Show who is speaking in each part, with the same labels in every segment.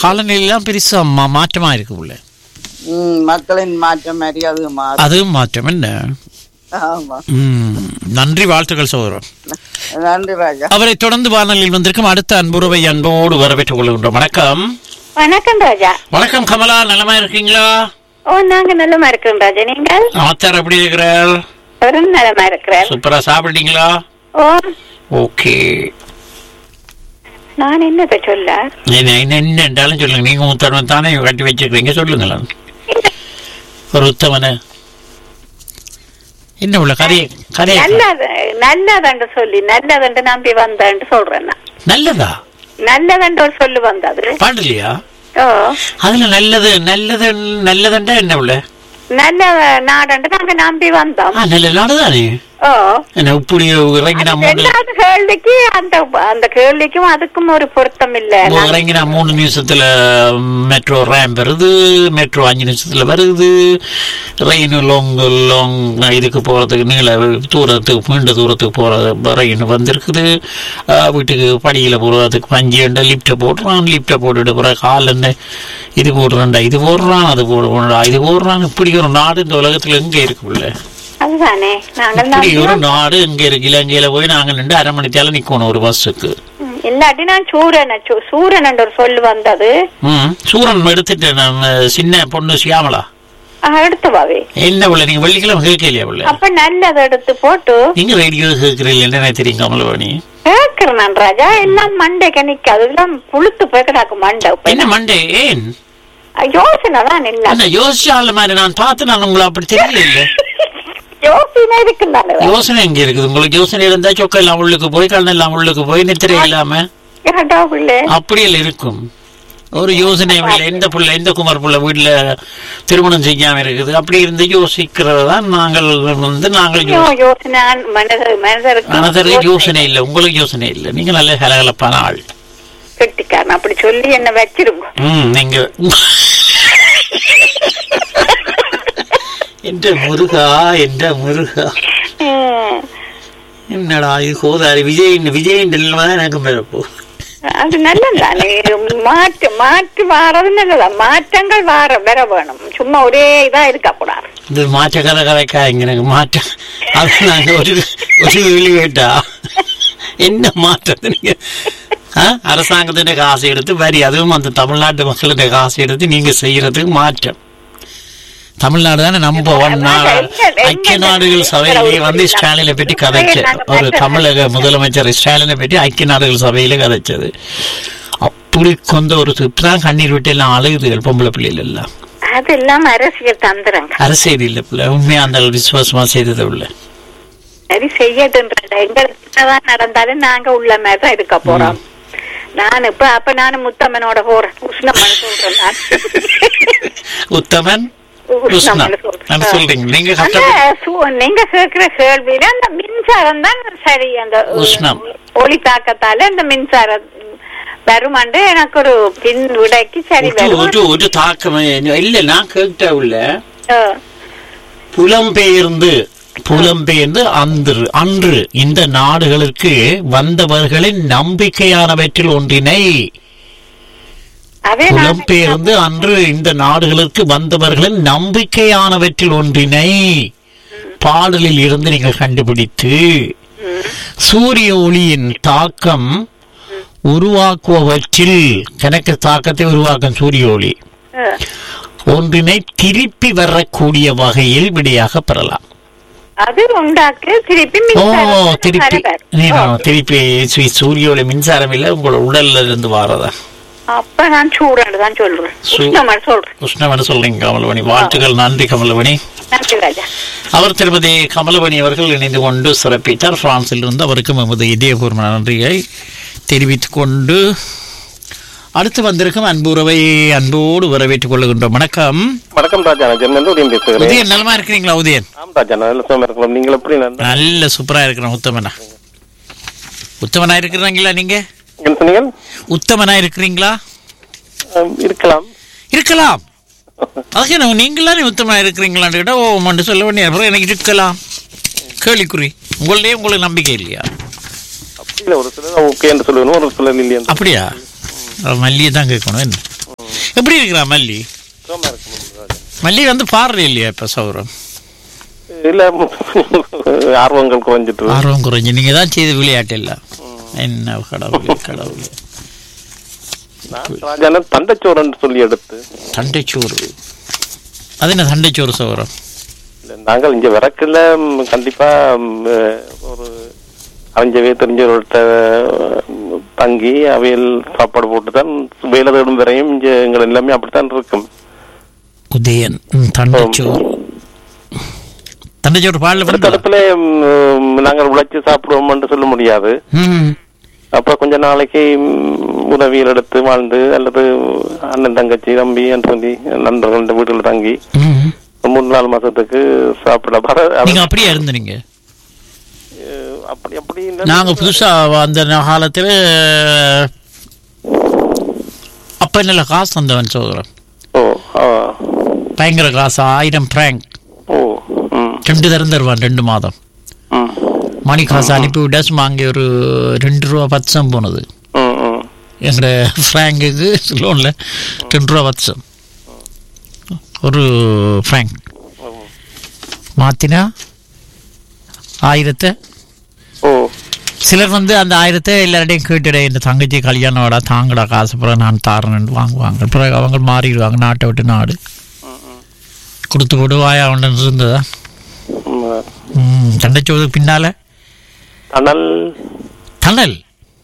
Speaker 1: காலநிலையெல்லாம் பெருசா மா- மாற்றமா இருக்கு உள்ள
Speaker 2: ம், மக்களின் மாற்றம் மாதிரி அது மாறும்
Speaker 1: அதுவும் மாற்றம் என்ன
Speaker 2: ஆமா
Speaker 1: ம், நன்றி வாழ்த்துக்கள் சோதரம்
Speaker 2: நன்றி ராஜா
Speaker 1: அவரை தொடர்ந்து வானொலியில் வந்திருக்கும் அடுத்த அன்புறவை அன்போடு வரவேற்றுக் கொள்கின்றோம் வணக்கம்
Speaker 3: வணக்கம் ராஜா
Speaker 1: வணக்கம் கமலா நலமா இருக்கீங்களா
Speaker 3: ஓ நாங்க நலமா இருக்கிறோம் ராஜா நீங்கள்
Speaker 1: ஆத்தார் எப்படி இருக்கிறார்
Speaker 3: ஒரு நலமா இருக்கிறேன்
Speaker 1: சூப்பரா சாப்பிட்டீங்களா
Speaker 3: ஓ
Speaker 1: ஓகே
Speaker 3: நான் என்னத்த சொல்ல
Speaker 1: என்ன என்ன என்ன என்றாலும் சொல்லுங்க நீங்க உத்தரவு தானே கட்டி வச்சிருக்கீங்க சொல்லுங்களேன் ஒரு உத்தமன என்ன உள்ள கரையை கரையை
Speaker 3: நல்லது நல்லதண்டு சொல்லி நல்லதண்டு நம்பி வந்தேன்னு சொல்றேன் நான்
Speaker 1: நல்லதா
Speaker 3: நல்லதண்டு ஒரு சொல்லு வந்தது
Speaker 1: பாடலையா
Speaker 3: ஓ
Speaker 1: அதுல நல்லது நல்லது நல்லதுண்டா என்ன உள்ள
Speaker 3: நல்ல நாடண்டு நாங்க நம்பி வந்தோம்
Speaker 1: ஆ நல்ல நாடுதானே
Speaker 3: ஓ
Speaker 1: என்ன இப்படி இறங்கினா மூணு
Speaker 3: ரெண்டாவது கேள்விக்கு அந்த அந்த கேள்விக்கும் அதுக்கும் ஒரு பொருத்தம் இல்ல நான்
Speaker 1: இறங்கினா மூணு நிமிஷத்துல மெட்ரோ ரேம் வருது மெட்ரோ அஞ்சு நிமிஷத்துல வருது ரெயின் லாங் லாங் இதுக்கு போறதுக்கு நீள தூரத்துக்கு நீண்ட தூரத்துக்கு போற ரெயின் வந்திருக்குது ஆஹ் வீட்டுக்கு படியில போறதுக்கு பஞ்சு லிப்டை போடுறான் லிப்டை போட்டுட்டு பிறகு கால் என்ன இது போடுறான்டா இது போடுறான் அது போடுறான்டா இது போடுறான் இப்படி ஒரு நாடு இந்த உலகத்துல எங்க இருக்குல்ல
Speaker 3: அதுதானே நாங்கள்
Speaker 1: இப்படி
Speaker 3: நம்பி
Speaker 1: ஒரு
Speaker 3: வந்தோம்.
Speaker 1: நாடு எங்க இருக்கு இலங்கையில போய் நாங்க நின்று அரை மணி தேலம் நிக்கணும் ஒரு பஸ்ஸுக்கு
Speaker 3: ம், இல்லாட்டி நான் சூரன் சூரன் ஒரு சொல்லு வந்தது
Speaker 1: ம் சூரன் எடுத்துட்டு நம்ம சின்ன பொண்ணு சியாமலா
Speaker 3: ஆ, எடுத்து வாவே
Speaker 1: என்ன உள்ள நீங்க வெள்ளிக்கிழமை கேட்கலையா உள்ள
Speaker 3: அப்ப நல்லதை எடுத்து போட்டு
Speaker 1: நீங்க ரேடியோ கேட்கறீங்க என்ன தெரியும் கமலவாணி
Speaker 3: கேக்குறேன் நான் ராஜா எல்லாம் மண்டைக்கு நிக்காது எல்லாம் புளுத்து போய் கிடக்கு மண்டை இப்ப
Speaker 1: என்ன மண்டே ஏன்
Speaker 3: யோசனை தான் இல்ல
Speaker 1: என்ன யோசிச்சால மாதிரி நான் பார்த்து நான் உங்களை அப்படி தெரியல இல்ல
Speaker 3: யோசனை இருக்கு தானே
Speaker 1: யோசனை எங்க இருக்குது உங்களுக்கு யோசனை இருந்தா சொக்க எல்லாம் உள்ளுக்கு போய் கண்ணு எல்லாம் உள்ளுக்கு போய் நித்திரை இல்லாம
Speaker 3: கேட்டா பிள்ளை
Speaker 1: அப்படியெல்லாம் இருக்கும் ஒரு யோசனை இல்லை எந்த புள்ள எந்த குமார் புள்ள வீட்டுல திருமணம் செய்யாம இருக்குது அப்படி இருந்து யோசிக்கிறது தான் நாங்கள் வந்து நாங்கள்
Speaker 3: ஐயோ,
Speaker 1: யோ-
Speaker 3: யோசனை மனிதர் மனிதருக்கு
Speaker 1: மனதருக்கு யோசனை இல்லை உங்களுக்கு யோசனை இல்லை நீங்க நல்ல கலகலப்பான ஆள்
Speaker 3: கெட்டிக்காரன் அப்படி சொல்லி என்ன வச்சிருங்க
Speaker 1: ம் நீங்க என்ற முருகா என்ற முருகா
Speaker 3: ம்,
Speaker 1: என்னடா இது கோதாரி விஜய் விஜயின் நிலைமை தான் எனக்கு பிறப்பு
Speaker 3: அது நல்லதானே மாற்று மாற்று வாரது நல்லதான் மாற்றங்கள் வார வர வேணும் சும்மா ஒரே இதா இருக்க கூடாது
Speaker 1: இந்த மாற்ற கதை கதைக்கா இங்க எனக்கு மாற்றம் அது நாங்க ஒரு ஒரு வெளி கேட்டா என்ன மாற்றத்தை நீங்க ஆ? அரசாங்கத்தின காசு எடுத்து வரி அதுவும் அந்த தமிழ்நாட்டு மக்களுடைய காசு எடுத்து நீங்க செய்யறதுக்கு மாற்றம் தமிழ்நாடு தானே நம்ப ஒன் நாள் ஐக்கிய நாடுகள் சபையிலே வந்து ஸ்டாலினை பற்றி கதைச்ச ஒரு தமிழக முதலமைச்சர் ஸ்டாலினை பற்றி ஐக்கிய நாடுகள் சபையில கதைச்சது அப்படி கொண்ட ஒரு தான் கண்ணீர் விட்டு எல்லாம் அழுகுதுகள் பொம்பளை பிள்ளைகள் எல்லாம்
Speaker 3: அதெல்லாம் அரசியல் தந்துறங்க
Speaker 1: அரசியல் இல்ல பிள்ளை உண்மையா அந்த அளவு விசுவாசமா செய்தது உள்ள
Speaker 3: சரி செய்யட்டுன்ற எங்களுக்கு என்னதான் நடந்தாலும் நாங்க உள்ள மாதிரி தான் இருக்க போறோம் நான் இப்ப அப்ப நானும் முத்தம்மனோட போறேன் உஷ்ணம்மன் சொல்றேன் நான்
Speaker 1: உத்தமன்
Speaker 3: உஷ்ணம்மன்
Speaker 1: உஷ்ணம் அது
Speaker 3: சொல்றேன்
Speaker 1: சொல்றீங்க நீங்க
Speaker 3: அந்த
Speaker 1: கஷ்டப்பட்டு
Speaker 3: சு- நீங்க கேட்கிற கேள்வியில அந்த மின்சாரம் தான் சரி அந்த
Speaker 1: உஷ்ணம்.
Speaker 3: ஒளி தாக்கத்தால அந்த மின்சாரம் வருமாண்டு எனக்கு ஒரு பின் விடைக்கு சரி
Speaker 1: ஒரு ஒரு
Speaker 3: வரும்
Speaker 1: ஒரு தாக்கமே இல்ல நான் கேட்ட உள்ள
Speaker 3: ஆ.
Speaker 1: புலம்பெயர்ந்து புலம்பெயர்ந்து அன்று அன்று இந்த நாடுகளுக்கு வந்தவர்களின் நம்பிக்கையானவற்றில் ஒன்றினை
Speaker 3: அதே நான்
Speaker 1: புலம்பெயர்ந்து அன்று இந்த நாடுகளுக்கு வந்தவர்களின் நம்பிக்கையானவற்றில் ஒன்றினை பாடலில் இருந்து நீங்கள் கண்டுபிடித்து சூரிய ஒளியின் தாக்கம் உருவாக்குவவற்றில் கணக்கு தாக்கத்தை உருவாக்கும் சூரிய ஒளி
Speaker 3: ஆ.
Speaker 1: ஒன்றினை திருப்பி வரக்கூடிய வகையில் விடையாக பெறலாம்
Speaker 3: அது உண்டாக்கு திருப்பி
Speaker 1: ஓ
Speaker 3: மின்சாரம்
Speaker 1: திருப்பி
Speaker 3: வர வரும்.
Speaker 1: நீ
Speaker 3: ஓ.
Speaker 1: திருப்பி சு- சூரிய ஒளி மின்சாரம் இல்ல உங்களோட உடல்ல இருந்து வாரதா
Speaker 3: அப்ப நான் சூடான்னு தான் சொல்றேன்
Speaker 1: சூ-
Speaker 3: உஷ்ணமன் சொல்றேன்
Speaker 1: உஷ்ணவனு சொல்றீங்க கமலவணி வாழ்த்துக்கள் நன்றி கமலவணி
Speaker 3: நன்றி ராஜா
Speaker 1: அவர் திருமதி கமலவணி அவர்கள் இணைந்து கொண்டு சிறப்பித்தார் பிரான்சில் இருந்து அவருக்கும் எமது இதயபூர்வ நன்றியை தெரிவித்துக் கொண்டு அடுத்து வந்திருக்கும் அன்புறவை அன்போடு வரவேற்றுக் கொள்ளுகின்றோம் வணக்கம்
Speaker 4: வணக்கம் ராஜா நான் ஜெர்மன் உதயம் பேசுகிறேன்
Speaker 1: உதயன் நலமா இருக்கிறீங்களா உதயன்
Speaker 4: ஆம் ராஜா நான் நல்ல சுகமா இருக்கிறோம் நீங்கள் எப்படி நன்றி
Speaker 1: நல்ல சூப்பரா இருக்கிறேன் உத்தமனா உத்தமனா இருக்கிறீங்களா நீங்க
Speaker 4: என்ன சொன்னீங்க
Speaker 1: உத்தமனா இருக்கிறீங்களா
Speaker 4: ஆம், இருக்கலாம்
Speaker 1: இருக்கலாம் அதுக்கு என்ன நீங்களாம் உத்தமனா இருக்கிறீங்களான்னு கேட்டா ஓ மண்டு சொல்ல வேண்டிய அப்புறம் எனக்கு இருக்கலாம் கேள்விக்குறி உங்கள்டே உங்களுக்கு நம்பிக்கை இல்லையா
Speaker 4: அப்படி இல்லை ஒரு சிலர் ஓகே என்று சொல்லுவேன் ஒரு சிலர் இல்லை என்று
Speaker 1: அப்படியா மல்லியை தான் கேட்கணும் என்ன எப்படி இருக்கிறா மல்லி
Speaker 4: சுகமா இருக்கணும் ராஜா.
Speaker 1: மல்லி வந்து பாடுற இல்லையா இப்ப சௌரம்
Speaker 4: இல்ல ஆர்வங்கள் குறைஞ்சிட்டு
Speaker 1: ஆர்வம் குறைஞ்சு நீங்க தான் செய்து விளையாட்டு இல்ல என்ன கடவுளே கடவுளே
Speaker 4: நான் ராஜான தண்டச்சோரன்னு சொல்லி எடுத்து
Speaker 1: தண்டைச்சோறு அது என்ன தண்டைச்சோறு சௌரம்
Speaker 4: இல்ல, நாங்கள் இங்க விறக்குல ம், கண்டிப்பா ம், ஒரு அறிஞ்சவே தெரிஞ்சவர்கிட்ட ம், தங்கி அவையல் சாப்பாடு போட்டு தான் வேலை தேடும் வரையும் இங்க எங்கள் எல்லாமே அப்படித்தான் இருக்கும்
Speaker 1: உதயன் ம், தண்டைச்சோறு தண்டைச்சோறு பாடல
Speaker 4: ஒரு
Speaker 1: பண்ணல
Speaker 4: தடத்துல ம், நாங்கள் உழைச்சு சாப்பிடுவோம்னு சொல்ல முடியாது
Speaker 1: ம்
Speaker 4: அப்ப கொஞ்ச நாளைக்கு ம், உதவியில் எடுத்து வாழ்ந்து அல்லது அண்ணன் தங்கச்சி தம்பி என்று சொல்லி நண்பர்கள் வீட்டுல தங்கி
Speaker 1: ம்
Speaker 4: ஒரு மூணு நாலு மாசத்துக்கு சாப்பிட வர
Speaker 1: நீங்க அப்படியே இருந்தீங்க
Speaker 4: அஹ், அப்படி அப்படி இல்ல.
Speaker 1: நாங்க புதுசா அந்த காலத்துல அப்ப நல்ல காசு தந்தவன் சோதரன்
Speaker 4: ஓ ஆ,
Speaker 1: பயங்கர காசு ஆயிரம் பிராங்க்
Speaker 4: ஓ ம்
Speaker 1: ரெண்டு தரம் தருவான் ரெண்டு மாதம்
Speaker 4: ம்
Speaker 1: மணி காசு அனுப்பி விட்டா சும்மா அங்கே ஒரு ரெண்டு ரூபா பச்சம் போனது
Speaker 4: ம் ம்
Speaker 1: எங்களோட ஃப்ராங்குக்கு லோனில் ரெண்டு ரூபா பச்சம் ஒரு ஃப்ராங்க் மாத்தினா ஆயிரத்தை
Speaker 4: ஓ
Speaker 1: சிலர் வந்து அந்த ஆயிரத்தை எல்லார்டையும் கேட்டுட இந்த தங்கச்சி கல்யாணம்டா தாங்கடா காசு பிறகு நான் தாரேன்னு வாங்குவாங்க பிறகு அவங்க மாறிடுவாங்க நாட்டை விட்டு நாடு கொடுத்து கொடு வாயா அவன் இருந்ததா
Speaker 4: ம்.
Speaker 1: ம் தண்டைச்சோதுக்கு பின்னால
Speaker 4: தணல்
Speaker 1: தணல்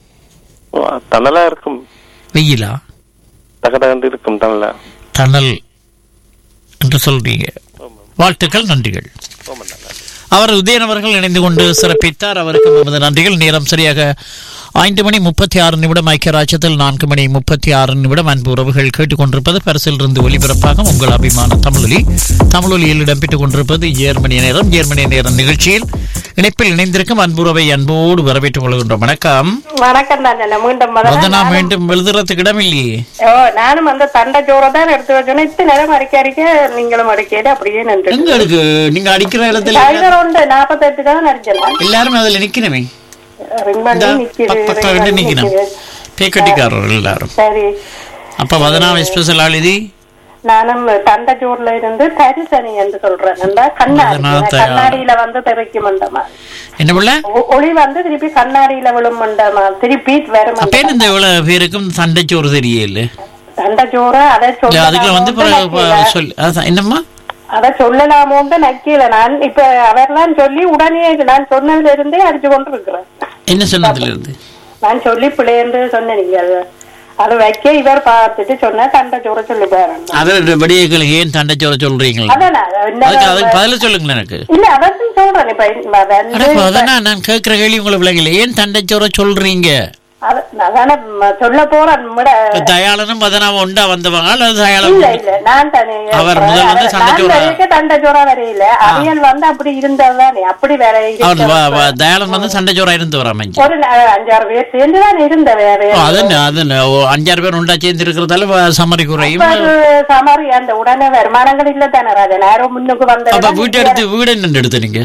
Speaker 4: ஓ, தணலா இருக்கும்
Speaker 1: வெயிலா
Speaker 4: தகடகண்டு இருக்கும் தணலா
Speaker 1: தணல் என்று சொல்றீங்க வாழ்த்துக்கள் நன்றிகள்
Speaker 4: ரொம்ப நல்லா
Speaker 1: அவர் உதயன் அவர்கள் இணைந்து கொண்டு சிறப்பித்தார் அவருக்கு நமது நன்றிகள் நேரம் சரியாக ஐந்து மணி முப்பத்தி ஆறு நிமிடம் ஐக்கிய ராஜ்யத்தில் நான்கு மணி முப்பத்தி ஆறு நிமிடம் அன்பு உறவுகள் கேட்டுக்கொண்டிருப்பது பரிசில் இருந்து ஒலிபரப்பாக உங்கள் அபிமான தமிழொலி தமிழொலியில் இடம்பெற்றுக் கொண்டிருப்பது ஜேர்மனிய நேரம் ஜேர்மனிய நேரம் நிகழ்ச்சியில் இணைப்பில் இணைந்திருக்கும் அன்புறவை அன்போடு வரவேற்றுக் கொள்கின்றோம் வணக்கம்
Speaker 3: வணக்கம் தான் மீண்டும்
Speaker 1: வதனா மீண்டும் எழுதுறதுக்கு இடமில்லையே
Speaker 3: ஓ நானும் அந்த தண்டை சோறை தான் எடுத்து வச்சோன்னே இத்தனை நேரம் அடிக்க அடிக்க நீங்களும் அடிக்கல அப்படியே நின்று
Speaker 1: எங்க இருக்கு நீங்க அடிக்கிற இடத்துல
Speaker 3: டைலர் உண்டு நாற்பத்தெட்டு தான் அடிச்சலாம்
Speaker 1: எல்லாருமே அதுல நிக்கணுமே
Speaker 3: ரிங் பண்ணி
Speaker 1: இந்தா,
Speaker 3: நிக்குது
Speaker 1: பக்க- பக்க
Speaker 3: ring
Speaker 1: விட்டு
Speaker 3: பண்ணி
Speaker 1: நிக்கணும்.
Speaker 3: நிக்குது.
Speaker 1: பேக்கட்டிக்காரர் எல்லாரும்
Speaker 3: சரி
Speaker 1: அப்ப வதனா ஸ்பெஷல் ஆளுதி
Speaker 3: நானும் தண்டை சோறுல இருந்து தரிசனி என்று சொல்றேன் அந்த கண்ணாடி
Speaker 1: அதனால த-
Speaker 3: கண்ணாடியில வந்து திரைக்கும் மண்டமா
Speaker 1: என்ன பிள்ளை
Speaker 3: ஒளி வந்து திருப்பி கண்ணாடியில விழும் மண்டமா திருப்பி வரும்
Speaker 1: அப்ப என்ன இந்த இவ்வளவு பேருக்கும் சண்டைச்சோறு தெரியல
Speaker 3: தண்டை சோறு அதை
Speaker 1: இல்ல, அதுக்குள்ள வந்து
Speaker 3: சொல்லலாமோன்னு
Speaker 1: பிறகு
Speaker 3: நக்கீல.
Speaker 1: சொல்லு அதான் என்னம்மா
Speaker 3: அத சொல்லலாமோன்னு நக்கீல நான் இப்ப அவர்லாம் சொல்லி உடனே நான் சொன்னதுல இருந்தே அடிச்சு கொண்டு இருக்கிறேன்
Speaker 1: என்ன சொன்னதுல இருந்து
Speaker 3: நான் சொல்லி பிள்ளைன்னு சொன்னேன் நீங்க அது அது வைக்க இவர் பார்த்துட்டு சொன்ன தண்டை சோறு சொல்லி போறேன்
Speaker 1: அதை விடியங்களுக்கு ஏன் சண்டைச்சோறு சொல்றீங்களா
Speaker 3: அதான் நான் என்ன-
Speaker 1: அதுக்கு அதுக்கு பதில சொல்லுங்களேன் எனக்கு
Speaker 3: இல்ல அதான் சொல்றேன் இப்ப வந்து
Speaker 1: அட, இப்ப அதான் நான் கேட்கிற கேள்வி உங்களை விளங்கல ஏன் சண்டைச்சோற சொல்றீங்க
Speaker 3: அது- அதானே ம- சொல்ல போறேன் முட-
Speaker 1: இப்ப தயாளனும் பதனாம உண்டா வந்தவங்க அல்லது தயாளன்
Speaker 3: இல்ல இல்ல நான் தானே
Speaker 1: அவர் முதல் வந்து
Speaker 3: நான்
Speaker 1: சண்டை சோறா-
Speaker 3: வரைக்கும் தண்டை சோறா வரையில அவியல் வந்து அப்படி இருந்ததுதானே அப்படி வேற
Speaker 1: அவர் வ-
Speaker 3: இருந்தவ.
Speaker 1: வ- தயாளன் வந்து சண்டைச்சோரா இருந்து வராம இங்க.
Speaker 3: ஒரு ந- அஞ்சாறு பேர் சேர்ந்துதான் இருந்த வேற
Speaker 1: ஓ, அதென்ன அதென்ன ஓ, அஞ்சாறு பேர் உண்டா சேர்ந்து இருக்கிறதால வ- சமரி குறையும்
Speaker 3: சமாரி அந்த உடனே வருமானங்கள் இல்ல தானே ராஜன் யாரும் முன்னுக்கு வந்த
Speaker 1: அப்ப வீட்டு எடுத்து வீடு என்ன எடுத்து நீங்க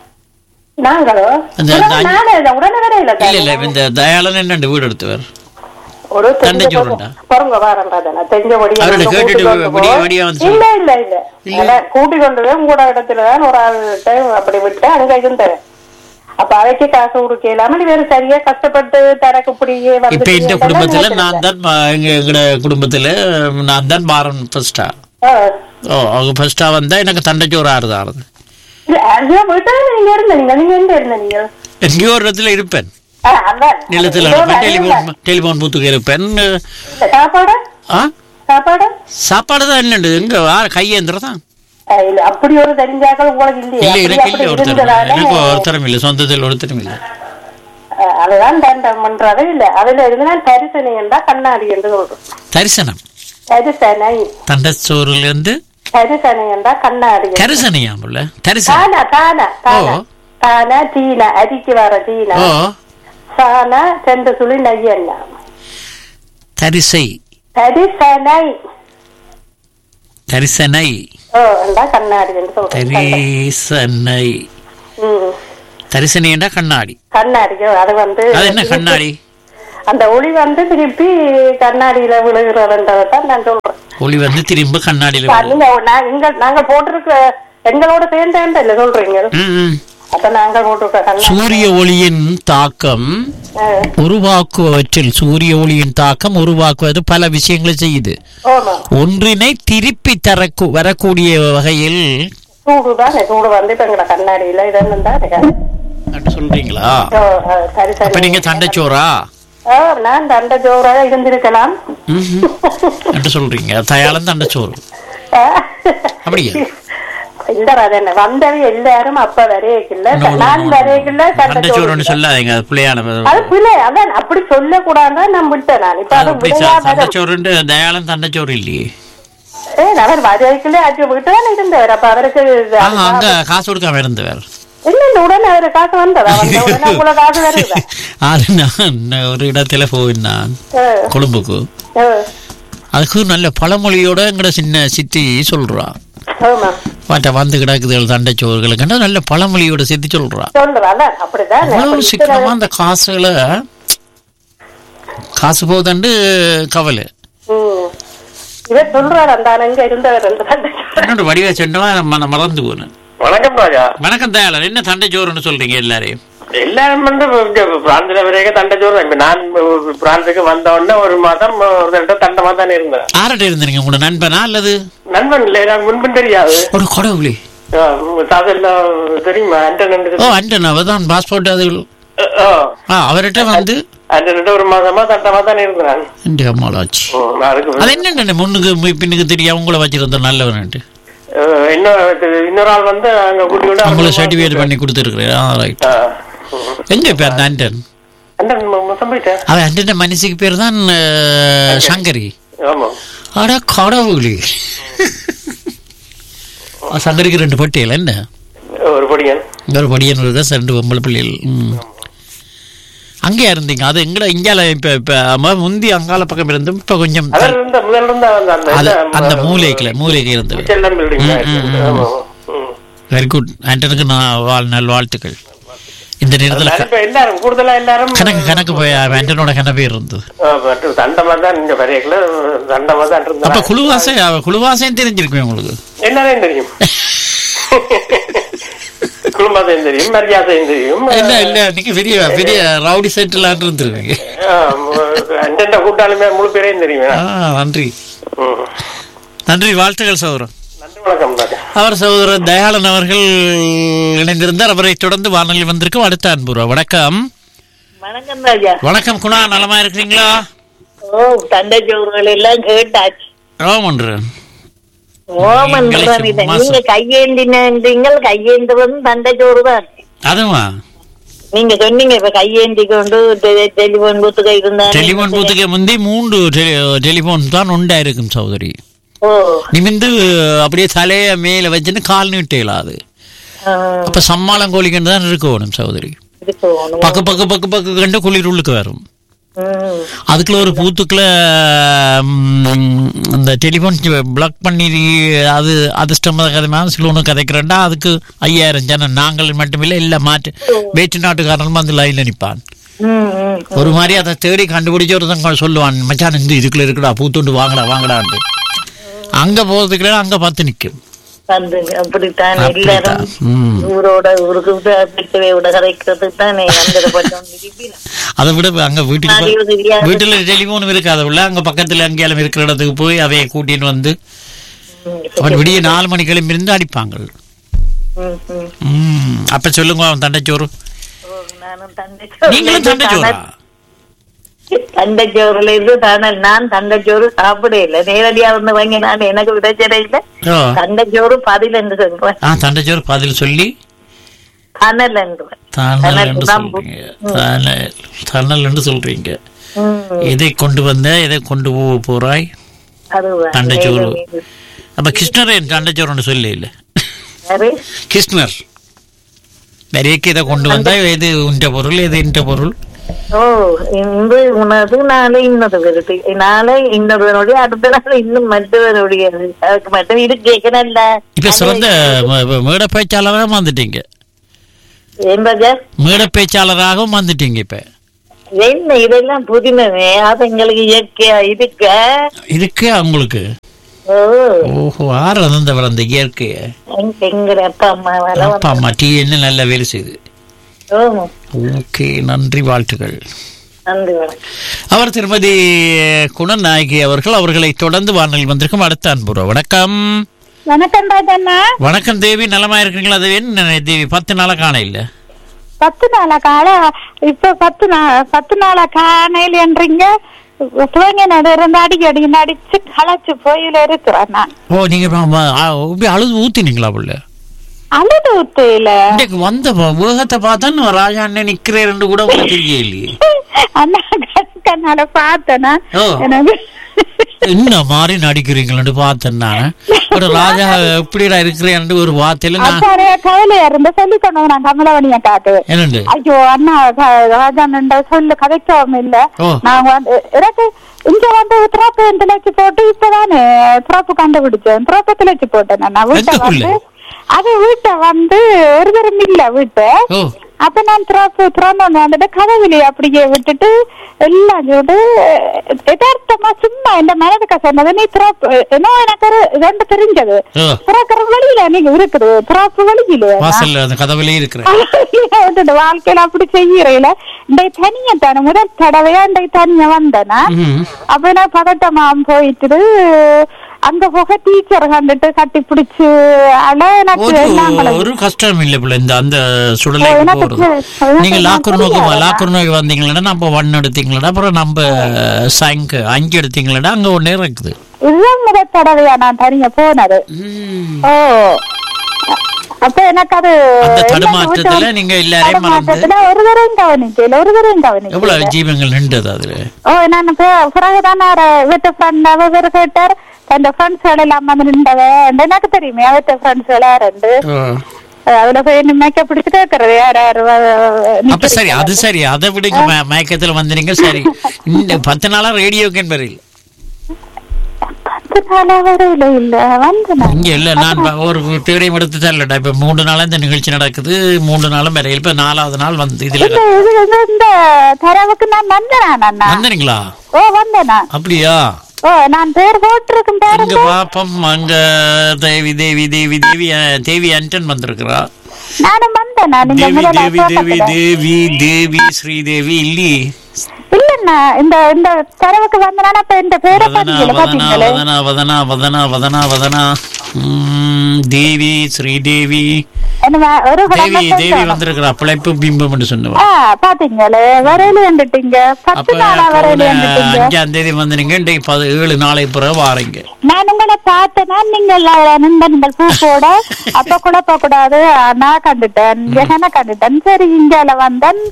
Speaker 3: நாங்களோ
Speaker 1: அந்த-
Speaker 3: உடனே
Speaker 1: அந்த-
Speaker 3: நானே இல்ல, உடனே வர இல்ல
Speaker 1: இல்ல இல்ல இந்த தயாளன் என்ன வீடு எடுத்துவர்
Speaker 3: ஒரு
Speaker 1: தண்டை சோறுண்டா?
Speaker 3: பொறுங்க வாரன் ராஜனா தெரிஞ்சபடி
Speaker 1: அவர்கிட்ட
Speaker 3: எனக்கு
Speaker 1: கேட்டுட்டு
Speaker 3: கூட்டி கொண்டு போ.
Speaker 1: விடிய விடிய வந்து
Speaker 3: இல்ல இல்ல இல்ல அதான் கூட்டி கொண்டு போய் உங்களோட இடத்துல தான் ஒரு ஆள்கிட்ட அப்படி விட்டு அங்க இருந்தேன் அப்ப அவைக்கு காசு கொடுக்க இல்லாம வேற சரியா கஷ்டப்பட்டு தரக்கு இப்படியே வந்து
Speaker 1: இப்ப இந்த
Speaker 3: செய்யறதெல்லாம்
Speaker 1: குடும்பத்துல
Speaker 3: எனக்கு
Speaker 1: நான் தான் ம- எங்க எங்கட குடும்பத்துல நான் தான் மாறன் ஃபர்ஸ்டா
Speaker 3: ஆ.
Speaker 1: ஓ அவங்க ஃபர்ஸ்டா வந்தா எனக்கு தண்டைச்சோறு ஆறுது ஆறுது
Speaker 3: இல்ல அங்கே வீட்டால நீங்க இருந்த நீங்க நீங்க எங்க இருந்த நீங்க
Speaker 1: எங்கேயோ ஒரு இடத்துல இருப்பேன்
Speaker 3: ஆ, அதான்.
Speaker 1: நிலத்துல
Speaker 3: இதோ
Speaker 1: இருப்பேன்
Speaker 3: வரல.
Speaker 1: டெலிபோன் டெலிபோன் பூத்துக்கு இருப்பேன்
Speaker 3: இல்ல, சாப்பாடு
Speaker 1: ஆ
Speaker 3: சாப்பாடு
Speaker 1: சாப்பாடு தான் என்னண்டு எங்க ஆ கையேந்திரம் தான்
Speaker 3: ஆ, இல்ல அப்படி ஒரு தெரிஞ்சாக்கள் உங்களுக்கு இல்லையே
Speaker 1: இல்ல
Speaker 3: அப்படி
Speaker 1: எனக்கு
Speaker 3: அப்படி
Speaker 1: இல்ல ஒருத்தரும்
Speaker 3: இருந்ததால
Speaker 1: எனக்கு ஒருத்தரும் இல்ல சொந்தத்தில் ஒருத்தரும் இல்ல
Speaker 3: ஆ, அதுதான் தண்டம் பண்றது இல்ல அதுல இருந்து நான் தரிசனை என்றா கண்ணாடி என்று சொல்றோம்
Speaker 1: தரிசனம்
Speaker 3: தரிசனை
Speaker 1: தண்டச்சோறுல இருந்து
Speaker 3: தரிசனை என்றா கண்ணாடி என்று.
Speaker 1: கரிசனையாம் இல்ல தரிசனம்
Speaker 3: தானா தானா தானா
Speaker 1: ஓ.
Speaker 3: தானா தீனா அரிக்கு வர தீனா
Speaker 1: ஓ
Speaker 3: சானா சென்று சுழி நையண்ணா
Speaker 1: தரிசை
Speaker 3: தரிசனை
Speaker 1: தரிசனை
Speaker 3: ஓ என்றா கண்ணாடி என்று சொல்றோம்
Speaker 1: தரிசனை
Speaker 3: ம்
Speaker 1: தரிசனை என்றா கண்ணாடி
Speaker 3: கண்ணாடி அது வந்து
Speaker 1: அது என்ன கண்ணாடி
Speaker 5: அந்த ஒளி வந்து திருப்பி கண்ணாடியில விழுகிறதுன்றதை தான் நான் சொல்றேன்
Speaker 1: ஒளி வந்து திரும்ப கண்ணாடியில
Speaker 5: இப்ப
Speaker 1: விழும்.
Speaker 5: நீங்க நான் இங்க நாங்க போட்டிருக்க எங்களோட சேர்ந்தேன் இல்ல சொல்றீங்க
Speaker 1: ம், ம்.
Speaker 5: அப்ப நாங்க போட்டிருக்க கண்ணாடி
Speaker 1: சூரிய ஒளியின் தாக்கம்
Speaker 5: ஆ,
Speaker 1: உருவாக்குவற்றில் சூரிய ஒளியின் தாக்கம் உருவாக்குவது பல விஷயங்களை செய்யுது
Speaker 5: ஆமா
Speaker 1: ஒன்றினை திருப்பி தரக்கு வரக்கூடிய வகையில்
Speaker 5: சூடு தானே சூடு வந்து இப்ப எங்கட கண்ணாடியில இதெல்லாம் தானே
Speaker 1: அப்படி சொல்றீங்களா
Speaker 5: ஓ, ஆ, சரி சரி
Speaker 1: அப்ப நீங்க தண்டைச்சோரா
Speaker 5: ஆ, நான் தண்ட ஜோராக இருந்திருக்கலாம்
Speaker 1: ம்ஹும். என்று சொல்றீங்க தயாளம் தண்டைச்சோறு
Speaker 5: ஆ.
Speaker 1: அப்படியா
Speaker 5: இல்ல ராஜன் வந்தவை எல்லாரும் அப்ப வரையக்கில்ல நான் வரையக்கில்ல தண்ட
Speaker 1: தண்டைச்சோறுன்னு சொல்லாதீங்க அது பிள்ளையான
Speaker 5: அது பிள்ளை அதான் அப்படி சொல்ல கூடாதுதான் நான் விட்டேன் நான் இப்ப அது
Speaker 1: அப்படி
Speaker 5: விளையாட
Speaker 1: தண்டைச்சோறுண்டு தயாளம் தண்டைச்சோறு இல்லையே
Speaker 5: ஏ அவர் வரையக்கில்ல அச்சு விட்டு தான் இருந்தவர் அப்ப அவருக்கு
Speaker 1: ஆஹா அங்க காசு கொடுக்காம இருந்தவர்
Speaker 5: இல்ல இல்ல உடனே அவரு காசு வந்ததா வந்த உடனே உங்களை காசு வருதா
Speaker 1: அது நான் ஒரு இடத்துல போயிருந்தான்
Speaker 5: ஆ,
Speaker 1: கொழும்புக்கு
Speaker 5: ஆ,
Speaker 1: அதுக்கு நல்ல பழமொழியோட எங்கட சின்ன சித்தி சொல்றா
Speaker 5: ஆமா
Speaker 1: பாட்ட வந்து கிடக்குதுகள் தண்டைச்சோறுகளுக்கு நல்ல பழமொழியோட சேர்த்து சொல்றா
Speaker 5: சொல்றா அதான் அப்படிதான்
Speaker 1: அவ்வளவு
Speaker 5: அப்படி
Speaker 1: சீக்கிரமா அந்த காசுகளை காசு போதண்டு கவலை
Speaker 5: ம். இவர் சொல்றாரு அந்த அங்க இருந்தவர் அந்த தண்டை
Speaker 1: என்னோட வடிவ சென்றவா நான் மறந்து போனேன்
Speaker 4: வணக்கம் ராஜா
Speaker 1: வணக்கம் தயாளர் என்ன தண்டைச்சோறுன்னு சொல்றீங்க எல்லாரையும்
Speaker 4: எல்லாரும் வந்து இங்க பிராந்தில வரைக்கும் தண்டை சோறு இப்ப நான் பிராந்துக்கு வந்த உடனே ஒரு மாதம் ஒரு தண்டை தண்டமா தான் இருந்தேன்
Speaker 1: ஆர்ட்ட இருந்தீங்க உங்களோட நண்பனா அல்லது
Speaker 4: நண்பன் இல்லை நான் முன்பும் தெரியாது
Speaker 1: ஒரு கடவுளே
Speaker 4: அதெல்லாம் தெரியுமா ஆண்டன்
Speaker 1: ஓ அண்டன் அவ தான் பாஸ்போர்ட் அது ஆ அவர்கிட்ட வந்து
Speaker 4: ஆண்டன் ஒரு மாதமா தண்டமா தான் இருந்தேன்
Speaker 1: இந்த அம்மாளாச்சு
Speaker 4: ம், அதுக்கு
Speaker 1: அது என்னென்ன முன்னுக்கு மு- பின்னுக்கு தெரியாம உங்களை வச்சிருந்த நல்லவன்ட்டு
Speaker 4: அஹ், இன்னொரு இன்னொரு ஆள் வந்து அங்க கூட்டியோட
Speaker 1: உங்களை சர்டிஃபிகேட் பண்ணி கொடுத்துருக்குறேன் ஆ ரைட் எங்க இப்ப அந்த ஆண்டன்
Speaker 4: அண்டன் மொத்தம் போயிட்டேன்
Speaker 1: அவன் ஆண்டன் மனுஷிக்கு பேர் தான் அஹ், சங்கரி
Speaker 4: ஆமா
Speaker 1: அட கடவுளே ஆ, சங்கரிக்கு ரெண்டு பட்டியல் என்ன
Speaker 4: ஒரு படியன்
Speaker 1: இங்க ஒரு படியன் இருக்கா ரெண்டு பொம்பளை பிள்ளைகள் ம். அங்கேயா இருந்தீங்க அது எங்கட இங்கால இப்ப இப்ப அம்மா முந்தி அங்கால பக்கம் இருந்தும் இப்ப கொஞ்சம்
Speaker 4: அதில் இருந்த முதல்ல இருந்த அந்த அந்த
Speaker 1: அது
Speaker 4: இந்த,
Speaker 1: அந்த
Speaker 4: ம-
Speaker 1: மூலைக்குல மூலைக்கு இருந்தது
Speaker 4: செல்லம் building தான்
Speaker 1: ம், ம்,
Speaker 4: இருக்கு.
Speaker 1: ம்.
Speaker 4: ஆமா. ம்.
Speaker 1: வெரி குட் ஆண்டனுக்கு நான் வாழ் நல் வாழ்த்துக்கள் இந்த நேரத்துல
Speaker 4: நான் இப்ப எல்லாரும் கூடுதலா எல்லாரும்
Speaker 1: கணக்கு கணக்கு போய் ஆண்டனோட கணக்கு இருந்தது
Speaker 4: ஆ, பட் தண்டமா தான் இந்த வரையக்குல தண்டமா தான்
Speaker 1: அப்ப
Speaker 4: இருந்தா
Speaker 1: குழுவாசை அவ குழுவாசையும் தெரிஞ்சிருக்குமே உங்களுக்கு
Speaker 4: எல்லாரையும் தெரியும் குடும்பத்தையும் தெரியும் மரியாதையும் தெரியும்
Speaker 1: இல்ல இல்ல நீங்க பெரிய பெரிய ரவுடி செட்டில் இருந்திருக்கீங்க
Speaker 4: அண்டண்ட கூட்டாளுமே முழு பேரையும் தெரியும்
Speaker 1: ஆ நன்றி
Speaker 4: ம்.
Speaker 1: நன்றி வாழ்த்துக்கள் சகோதரன்
Speaker 4: நன்றி வணக்கம் ராஜா
Speaker 1: அவர் சகோதரர் தயாளன் அவர்கள் இணைந்திருந்தார் அவரை தொடர்ந்து வானொலி வந்திருக்கும் அடுத்த அன்புறா வணக்கம்
Speaker 6: வணக்கம் ராஜா
Speaker 1: வணக்கம் குணா நலமா இருக்கிறீங்களா
Speaker 6: ஓ தண்டை சோறுகள் எல்லாம் கேட்டாச்சு
Speaker 1: ரோமன்றன்
Speaker 6: ஓமன்
Speaker 1: நீங்களே சும்மா
Speaker 6: நீங்க கையேந்தினீங்கள் கையேந்துவது தண்டை சோறு தான்
Speaker 1: அதுவா
Speaker 6: நீங்க சொன்னீங்க இப்ப கையேந்தி கொண்டு டெலிபோன் பூத்துக்க இருந்தா
Speaker 1: டெலிபோன் பூத்துக்கு முந்தி மூன்று டெலி- டெலிபோன் தான் உண்டாயிருக்கும் சகோதரி
Speaker 6: ஓ
Speaker 1: நிமிந்து அப்படியே தலைய மேல வச்சுன்னு கால் நீட்டலாது
Speaker 6: ஆ,
Speaker 1: அப்ப சம்மாளம் கோழிக்கண்டு தான் இருக்கணும் சகோதரி
Speaker 6: இதுக்கு ஒண்ணும்
Speaker 1: பக்கு பக்கு பக்கு பக்கு கண்டு குளிர் உள்ளுக்கு வரும்
Speaker 6: ம்,
Speaker 1: அதுக்குள்ள ஒரு பூத்துக்குள்ள ம், அந்த டெலிஃபோன் பிளாக் பண்ணி அது அதிர்ஷ்டம் கதைமாக சில ஒன்று கதைக்கிறேன்டா அதுக்கு ஐயாயிரம் ஜனம் நாங்கள் மட்டுமில்லை இல்லை மாற்று வேற்று நாட்டுக்காரனும் அந்த லைன்ல நிற்பான்
Speaker 6: ம், ம்.
Speaker 1: ஒரு மாதிரி அதை தேடி கண்டுபிடிச்ச ஒருத்தன் சொல்லுவான் மச்சான் இந்த இதுக்குள்ள இருக்குடா பூத்துண்டு வாங்கடா வாங்கடான்ட்டு அங்க போறதுக்குள்ள அங்க பார்த்து நிக்கும்
Speaker 6: வந்து அப்படித்தான்
Speaker 1: அப்படித்தான்.
Speaker 6: எல்லாரும்
Speaker 1: ம்.
Speaker 6: ஊரோட ஊருக்கு பிச்சவை விட கதைக்கிறதுக்கு தானே வந்துடப்பட்டோம்
Speaker 1: அதை விட அங்க வீட்டுக்கு
Speaker 6: அறிவு
Speaker 1: போய்-
Speaker 6: தெரியாது.
Speaker 1: வீட்டுல டெலிஃபோன் இருக்காது உள்ள அங்க பக்கத்துல எங்கேயாலும் இருக்கிற இடத்துக்கு போய் அவைய கூட்டின்னு வந்து அவன் விடிய நாலு மணி கிளம்பி இருந்து அடிப்பாங்க ம், அப்ப சொல்லுங்க அவன் தண்டைச்சோறு
Speaker 6: நானும் தண்டை
Speaker 1: நீங்களும் தண்டைச்சோறா
Speaker 6: தண்டைச்சோறுல இருந்து தானே நான் தண்டைச்சோறு சாப்பிட இல்லை நேரடியா வந்து வாங்கி நான் எனக்கு விடச்சரை இல்லை
Speaker 1: ஓ
Speaker 6: தண்டைச்சோறு பதில் என்று சொல்றேன்
Speaker 1: ஆ தண்டைச்சோறு பதில் சொல்லி
Speaker 6: தணல் என்று
Speaker 1: தணல் என்று
Speaker 6: தான்
Speaker 1: சொல்றீங்க தணல் தணல் என்று சொல்றீங்க
Speaker 6: ம்,
Speaker 1: எதை கொண்டு வந்த எதை கொண்டு போக போறாய்
Speaker 6: அதுதான்
Speaker 1: தண்டைச்சோறு
Speaker 6: வேறு இது.
Speaker 1: அப்ப கிருஷ்ணரே தண்டைச்சோறுன்னு சொல்லி இல்ல
Speaker 6: யாரு?
Speaker 1: கிருஷ்ணர் நிறையக்கு இதை கொண்டு வந்தா எது உண்ட பொருள் எது இன்ற பொருள்
Speaker 6: ஓ இன்று உனது நாளை இன்னது வருது நாளை இன்னொருவனுடைய அடுத்த நாள் இன்னும் மற்றவனுடைய அதுக்கு மட்டும் இது கேட்கணும்ல
Speaker 1: இப்ப சிறந்த ம- ம- மேடை பேச்சாளராக வந்துட்டீங்க
Speaker 6: ஏன் ராஜா
Speaker 1: மேடை பேச்சாளராகவும் வந்துட்டீங்க இப்ப
Speaker 6: என்ன இதெல்லாம் புதுமைமே அது எங்களுக்கு இயற்கையா இருக்க
Speaker 1: இருக்கே உங்களுக்கு
Speaker 6: ஓ
Speaker 1: ஓஹோ ஆறு வந்தவர் அந்த இயற்கைய
Speaker 6: எங்க எங்கட அப்பா அம்மா வேலை
Speaker 1: அப்பா அம்மா டீ என்ன நல்ல வேலை செய்யுது
Speaker 6: ஓ
Speaker 1: ஓகே நன்றி வாழ்த்துக்கள்
Speaker 6: நன்றி வணக்கம்
Speaker 1: அவர் திருமதி குணநாயகி அவர்கள் அவர்களை தொடர்ந்து வானொலி வந்திருக்கும் அடுத்த அன்புறவு வணக்கம்
Speaker 3: வணக்கம் ராஜண்ணா
Speaker 1: வணக்கம் தேவி நலமா இருக்கீங்களா அது என்ன தேவி பத்து நாளா காண இல்ல
Speaker 3: பத்து நாளா கால இப்ப பத்து நா பத்து நாளா காணையிலன்றீங்க துவங்கினது இருந்து அடிக்கடி நடிச்சு களைச்சு போயில இருக்கிறேன் நான்
Speaker 1: ஓ நீங்க ப- ப- ஆ, இப்படி அழுது ஊத்தினீங்களா புள்ள
Speaker 3: அழுது ஊத்தையில
Speaker 1: இன்னைக்கு வந்த ப- வேகத்தை பார்த்தா நான் ராஜா அண்ணன் நிக்கிறேன் கூட உங்களுக்கு தெரியலையே
Speaker 3: அண்ணா கண்ணால பார்த்தேனா
Speaker 1: ஓ.
Speaker 3: எனக்கு
Speaker 1: என்ன மாதிரி நடிக்கிறீங்களு பார்த்தேன் நான் ஒரு ராஜா எப்படிடா இருக்கிறேன் ஒரு வார்த்தையில நான்
Speaker 3: அப்ப கவலையா இருந்து சொல்லி கொண்டு நான் கமலவணிய காட்டு
Speaker 1: என்னண்டு
Speaker 3: ஐயோ அண்ணா ராஜாண்ட சொல்லு கதைக்கவும் இல்ல
Speaker 1: ஓ.
Speaker 3: நான் வந்து எனக்கு இங்க வந்து திராப்பு திளைச்சு போட்டு இப்பதானே திராப்பு கண்டுபிடிச்சேன் திராப்பு திளைச்சு போட்டேன் நான் வீட்டை
Speaker 1: எங்க புள்ள?
Speaker 3: வந்து அது வீட்டை வந்து ஒரு தரம் இல்ல வீட்டை
Speaker 1: ஓ
Speaker 3: அப்ப நான் திராப்பு திறந்து வந்துட்டு கதவிலே அப்படியே விட்டுட்டு எல்லாம் சொல்லிட்டு யதார்த்தமா சும்மா இந்த மனதுக்கு சொன்னது நீ திராப்பு என்ன எனக்கு ஒரு ரெண்டு தெரிஞ்சது
Speaker 1: ஓ
Speaker 3: திறக்கிற வழியில நீங்க இருக்குது திராப்பு வழியில
Speaker 1: வாசல்ல அந்த கதவுலயே இருக்கிறேன்
Speaker 3: வந்துட்டு வாழ்க்கையில அப்படி செய்யறீல இந்த தனியா தானே முதல் தடவையா இந்த தனியா வந்தேனா
Speaker 1: ம்.
Speaker 3: அப்ப நான் பதட்டமா போயிட்டு அங்க போக டீச்சர் கண்டுட்டு கட்டி பிடிச்சு அட எனக்கு
Speaker 1: ஒரு
Speaker 3: நாங்களும்
Speaker 1: ஒரு கஷ்டம் இல்ல பிள்ளை இந்த அந்த
Speaker 3: ஓ,
Speaker 1: சுடலை
Speaker 3: எனக்கு
Speaker 1: போறது
Speaker 3: எனக்கு
Speaker 1: நீங்க லாக்கூர்
Speaker 3: நான்
Speaker 1: நோக்கு
Speaker 3: புரியாது.
Speaker 1: லாக்கூர் நோக்கி வந்தீங்களா நம்ம ஒன் எடுத்தீங்களா அப்புறம் நம்ம சங்க் அஞ்சு எடுத்தீங்களா அங்க ஒன்னே இருக்குது
Speaker 3: இதுதான் முதல் தடவையா நான் தனியா போனது ஓ அப்ப எனக்கு அது
Speaker 1: அந்த
Speaker 3: என்ன
Speaker 1: தடுமாற்றத்துல
Speaker 3: விட்டு-
Speaker 1: நீங்க எல்லாரையும் மறந்து
Speaker 3: தடுமாற்றத்துல ஒரு தடவையும் கவனிக்கல ஒரு தடவையும் கவனிக்கல
Speaker 1: எவ்வளவு ஜீவங்கள் நின்றது அதுல
Speaker 3: ஓ நான் பி- பிறகுதான் நான் வீட்டு ஃப்ரெண்ட் அவ வேற கேட்டார் என் ஃப்ரெண்ட்ஸ் எல்லாம் வந்து நின்றவ எனக்கு தெரியுமே அவத்த ஃப்ரெண்ட்ஸ் எல்லாம் ரெண்டு அதுல போய் மேக்கப் பிடிச்சு கேக்குறது யார் யாரு வ- வ-
Speaker 1: அப்ப சரி அது சரி அதை விடுங்க ம- மயக்கத்துல வந்தீங்க சரி இந்த பத்து நாளா ரேடியோக்கு என்பதில்
Speaker 3: பத்து நாளா வரையில இல்ல வந்து நான்
Speaker 1: இங்க இல்ல நான் ப- ஒரு தேடியம் எடுத்து தரலடா இப்ப மூன்று நாளா இந்த நிகழ்ச்சி நடக்குது மூன்று நாளும் வரையில் இப்ப நாலாவது நாள் வந்து இதுல
Speaker 3: இல்ல இது வந்து இந்த தரவுக்கு நான் வந்தேனா அண்ணா
Speaker 1: வந்தீங்களா
Speaker 3: ஓ வந்தேனா
Speaker 1: அப்படியா
Speaker 3: ஓ நான் பேர் போட்டிருக்கேன்
Speaker 1: இங்க
Speaker 3: பாருங்க
Speaker 1: பாப்பம் அங்க தேவி தேவி தேவி தேவி அஹ், தேவி அன்டன் வந்திருக்கிறா
Speaker 3: நானும் வந்தேனா நீங்க
Speaker 1: தேவி
Speaker 3: முதல்ல
Speaker 1: தேவி தேவி
Speaker 3: தோட்டத்துல.
Speaker 1: தேவி தேவி ஸ்ரீதேவி இல்லையே
Speaker 3: இல்லண்ணா இந்த இந்த தரவுக்கு வந்தனா இப்ப இந்த பேரை
Speaker 1: வதனா
Speaker 3: பாத்தீங்களா
Speaker 1: வதனா
Speaker 3: பாத்தீங்களே
Speaker 1: வதனா வதனா வதனா வதனா வதனா உம், தேவி ஸ்ரீதேவி
Speaker 3: என்ன ஒரு
Speaker 1: தேவி
Speaker 3: குழந்தை
Speaker 1: தேவி
Speaker 3: சொல்லணும்.
Speaker 1: வந்திருக்கிறா பிழைப்பு பிம்பம் என்று சொன்னவா
Speaker 3: ஆ பாத்தீங்களே வரையில வந்துட்டீங்க பத்து
Speaker 1: அப்ப
Speaker 3: நாளா வரையில
Speaker 1: போன
Speaker 3: வந்துட்டீங்க
Speaker 1: அஞ்சாம் தேதி வந்தீங்க இன்றைக்கு பது ஏழு நாளை பிறகு வாரீங்க
Speaker 3: நான் உங்களை பார்த்தேன்னா நீங்கள் நண்பர்கள் பூப்போட அப்ப குழப்ப கூடாது நான் கண்டுட்டேன் ஜெகனை கண்டுட்டேன் சரி இங்கால வந்தேன்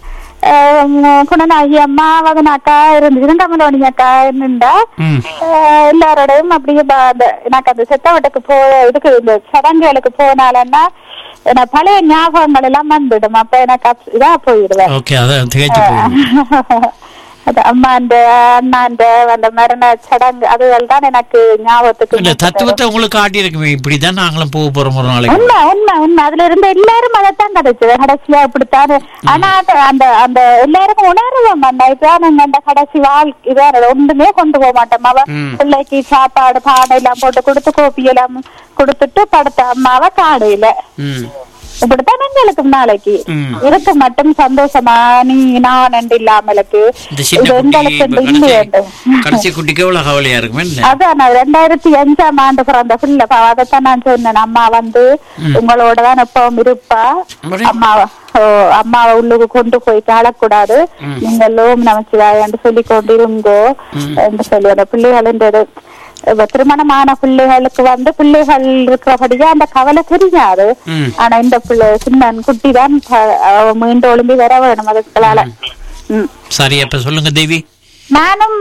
Speaker 3: குணநாயகி அம்மா வதனாக்கா இருந்துச்சு தமிழோனி அக்கா நின்றா
Speaker 1: ம்.
Speaker 3: அஹ் எல்லாரோடையும் அப்படியே ப- அந்த- எனக்கு அந்த செத்தவட்டுக்கு போ இதுக்கு இந்த சடங்குகளுக்கு போனாலன்னா எனக்கு பழைய ஞாபகங்கள் எல்லாம் வந்துடும் அப்ப எனக்கு அப்ஸ்- இதா போயிடுவேன்
Speaker 1: ஓகே அதான் திகைச்சு போயிடும்
Speaker 3: அது அம்மாண்ட அண்ணாண்ட அந்த மரண சடங்கு அதுகள் தான் எனக்கு ஞாபகத்துக்கு
Speaker 1: இல்ல தத்துவத்தை உங்களுக்கு காட்டியிருக்குமே இப்படிதான் நாங்களும் போக போறோம் ஒரு நாளைக்கு
Speaker 3: உண்மை உண்மை உண்மை அதுல இருந்த எல்லாரும் அதைத்தான் கிடைச்சது கடைசியா இப்படித்தான் ஆனா அது அந்த அந்த எல்லாருக்கும் உணர்வோம் அந்த இதான் நாங்க அந்த கடைசி வாழ் இதான் ஒன்றுமே கொண்டு போக மாட்டோம் அவ
Speaker 1: ம்.
Speaker 3: பிள்ளைக்கு சாப்பாடு பானை எல்லாம் போட்டு கொடுத்து கோப்பி எல்லாம் கொடுத்துட்டு படுத்த அம்மாவை காடையில
Speaker 1: ம்.
Speaker 3: இப்படித்தான் எங்களுக்கு நாளைக்கு
Speaker 1: ம்.
Speaker 3: இருக்கு மட்டும் சந்தோஷமா நீ நான் என்று இல்லாமலுக்கு
Speaker 1: இந்த சின்ன
Speaker 3: இது
Speaker 1: குட்டி
Speaker 3: எங்களுக்கு
Speaker 1: இப்ப
Speaker 3: இல்லை
Speaker 1: கடைசி
Speaker 3: வேண்டும்
Speaker 1: கடைசி குட்டிக்கு எவ்வளவு கவலையா இருக்குமே இல்ல?
Speaker 3: அதான் நான் ரெண்டாயிரத்தி அஞ்சாம் ஆண்டு பிறந்த பிள்ளை பாவம் அதைத்தான் நான் சொன்னேன் அம்மா வந்து உங்களோட தான் எப்பவும் இருப்பா
Speaker 1: அப்படி?
Speaker 3: அம்மா ஓ, அம்மாவை உள்ளுக்கு கொண்டு போய் காணக்கூடாது நீங்க லோம் நமச்சிவாயன்னு சொல்லி கொண்டிருங்கோ என்று சொல்லி அந்த பிள்ளைகளின் இப்ப திருமணமான பிள்ளைகளுக்கு வந்து பிள்ளைகள் இருக்கிறபடியா அந்த கவலை தெரியாது
Speaker 1: ம்.
Speaker 3: ஆனா இந்த பிள்ளை சின்ன குட்டி தான் மீண்டும் ஒளிம்பி வர வேணும் அதுக்களால ம்
Speaker 1: சரி அப்ப சொல்லுங்க தேவி
Speaker 3: நானும்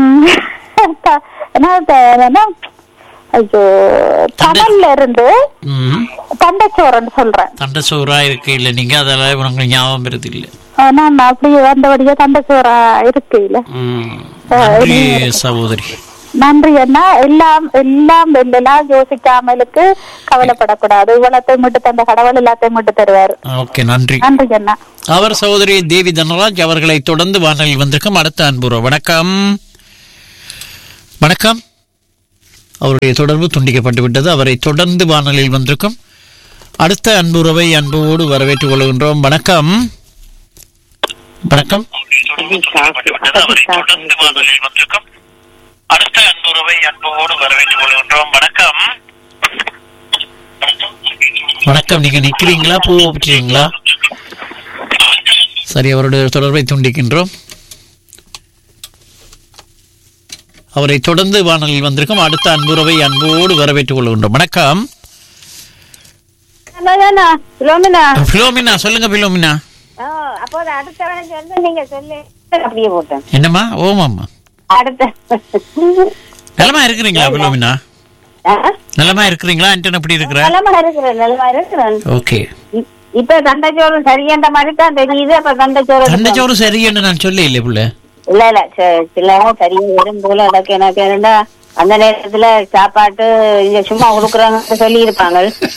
Speaker 3: த- என்ன த- என்ன ஐயோ தமிழ்ல இருந்து
Speaker 1: ம்.
Speaker 3: தண்டச்சோரன்னு சொல்றேன்
Speaker 1: தண்டை சோறா இருக்கு இல்ல நீங்க அதெல்லாம் உங்களுக்கு ஞாபகம் வருது இல்ல
Speaker 3: அஹ் நான் அப்படியே வந்தபடியே தண்டச்சோரா இருக்கு இல்ல
Speaker 1: ம். நன்றி சகோதரி
Speaker 3: நன்றி அண்ணா எல்லாம் எல்லாம் எல்லாம் யோசிக்காமலுக்கு கவலைப்படக்கூடாது இவ்வளத்தையும் மட்டும் தந்த கடவுள் எல்லாத்தையும் மட்டும் தருவார்
Speaker 1: ஓகே நன்றி
Speaker 3: நன்றி அண்ணா
Speaker 1: அவர் சகோதரி தேவி தனராஜ் அவர்களை தொடர்ந்து வானலில் வந்திருக்கும் அடுத்த அன்புறோ வணக்கம் வணக்கம் அவருடைய தொடர்பு துண்டிக்கப்பட்டு விட்டது அவரை தொடர்ந்து வானலில் வந்திருக்கும் அடுத்த அன்புறவை அன்போடு வரவேற்றுக் கொள்கின்றோம் வணக்கம் வணக்கம் அடுத்த அன்புறவை அன்போடு வரவேற்றுக் கொள்கின்றோம் வணக்கம் வணக்கம் நீங்க நிக்கிறீங்களா பூ விட்டுறீங்களா சரி அவருடைய தொடர்பை துண்டிக்கின்றோம் அவரை தொடர்ந்து வானலில் வந்திருக்கும் அடுத்த அன்புறவை அன்போடு வரவேற்றுக் கொள்கின்றோம் வணக்கம்
Speaker 5: பிலோமினா
Speaker 1: பிலோமினா சொல்லுங்க பிலோமினா
Speaker 5: அப்போது அடுத்த வந்து நீங்க சொல்லி அப்படியே போட்டேன்
Speaker 1: என்னம்மா ஓமாம்மா
Speaker 5: அடுத்த
Speaker 1: நலமா இருக்கிறீங்களா பிலோமினா
Speaker 5: ஆ?
Speaker 1: நலமா இருக்கிறீங்களா ஆண்டன் எப்படி இருக்கிற
Speaker 5: நலமா இருக்கிறேன் நலமா இருக்கிறேன்
Speaker 1: ஓகே
Speaker 5: இ- இப்ப தண்டைச்சோறு சரியான மாதிரி தான் தெரியுது அப்ப தண்டைச்சோறு
Speaker 1: தண்டச்சோறு சரியன்னு நான் சொல்ல இல்லை புள்ள
Speaker 5: இல்ல இல்ல ச- சில சரியா வரும் போல எனக்கு எனக்கு என்னடா அந்த நேரத்துல சாப்பாட்டு இங்க சும்மா கொடுக்குறாங்க சொல்லி இருப்பாங்க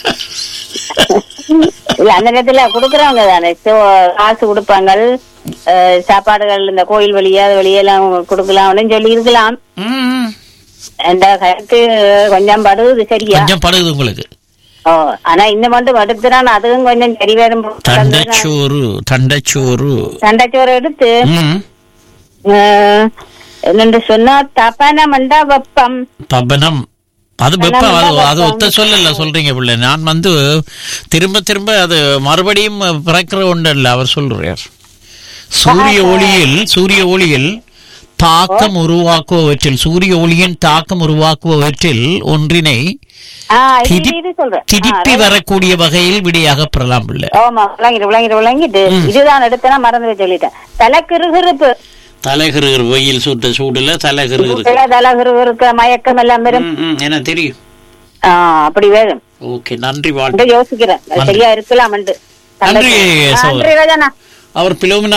Speaker 5: இல்ல அந்த நேரத்துல கொடுக்குறவங்க தானே சோ, காசு கொடுப்பாங்க அஹ், சாப்பாடுகள் இந்த கோயில் வழியா அது வழியெல்லாம் கொடுக்கலாம்னு சொல்லி இருக்கலாம்
Speaker 1: ம்,
Speaker 5: அந்த கருத்து கொஞ்சம் படுது சரியா
Speaker 1: கொஞ்சம் பழகுது உங்களுக்கு
Speaker 5: ஓ ஆனா இந்த மட்டும் படுத்துறான் அதுவும் கொஞ்சம் சரி வரும்
Speaker 1: தண்டச்சோறு தண்டச்சோறு
Speaker 5: சண்டைச்சோறு எடுத்து
Speaker 1: ம்
Speaker 5: அஹ், என்னென்று சொன்னா தப்பான மண்டா வெப்பம்
Speaker 1: பபனம் அது வெப்பம் அது அது ஒத்த சொல்லல சொல்றீங்க பிள்ளை நான் வந்து திரும்ப திரும்ப அது மறுபடியும் பிறக்கிற ஒன்று இல்ல அவர் சொல்றார் சூரிய ஒளியில் சூரிய ஒளியில் தாக்கம் உருவாக்குவவற்றில் சூரிய ஒளியின் தாக்கம் உருவாக்குவவற்றில் ஒன்றினை
Speaker 5: ஆ, இது-
Speaker 1: திடி-
Speaker 5: இது சொல்றேன்
Speaker 1: திருப்பி வரக்கூடிய வகையில் விடையாக பெறலாம் பிள்ளை
Speaker 5: ஆமா விளங்கிட்டு விளங்கிட்டு விளங்கிட்டு இதுதான் எடுத்தனா மறந்து சொல்லிட்டேன் தலை கிருகிருப்பு
Speaker 1: தலைகிறு வெயில் சூட்ட சூடுல தலைகிறு
Speaker 5: தலை கிருகிருக்க மயக்கம் எல்லாம் வரும்
Speaker 1: என்ன தெரியும்
Speaker 5: ஆ, அப்படி வேணும்
Speaker 1: ஓகே நன்றி வாழ்த்து
Speaker 5: என்று யோசிக்கிறேன் அது
Speaker 1: நன்றி.
Speaker 5: சரியா இருக்கலாம்
Speaker 1: நன்றி, சகோதரி.
Speaker 5: நன்றி ராஜாண்ணா
Speaker 1: அவர் பிலோமினா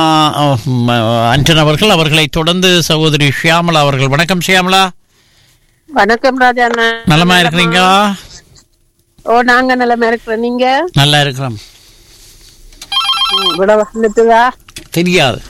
Speaker 1: அன்டன் அவர்கள் அவர்களை தொடர்ந்து சகோதரி ஷியாமலா அவர்கள் வணக்கம் ஷியாமலா
Speaker 7: வணக்கம் ராஜா அண்ணா
Speaker 1: நலமா இருக்கிறீங்க
Speaker 7: ஓ நாங்க நிலைமை இருக்கிறோம் நீங்க
Speaker 1: நல்லா இருக்கிறோம்
Speaker 7: ம், விட வந்துட்டுதா
Speaker 1: தெரியாது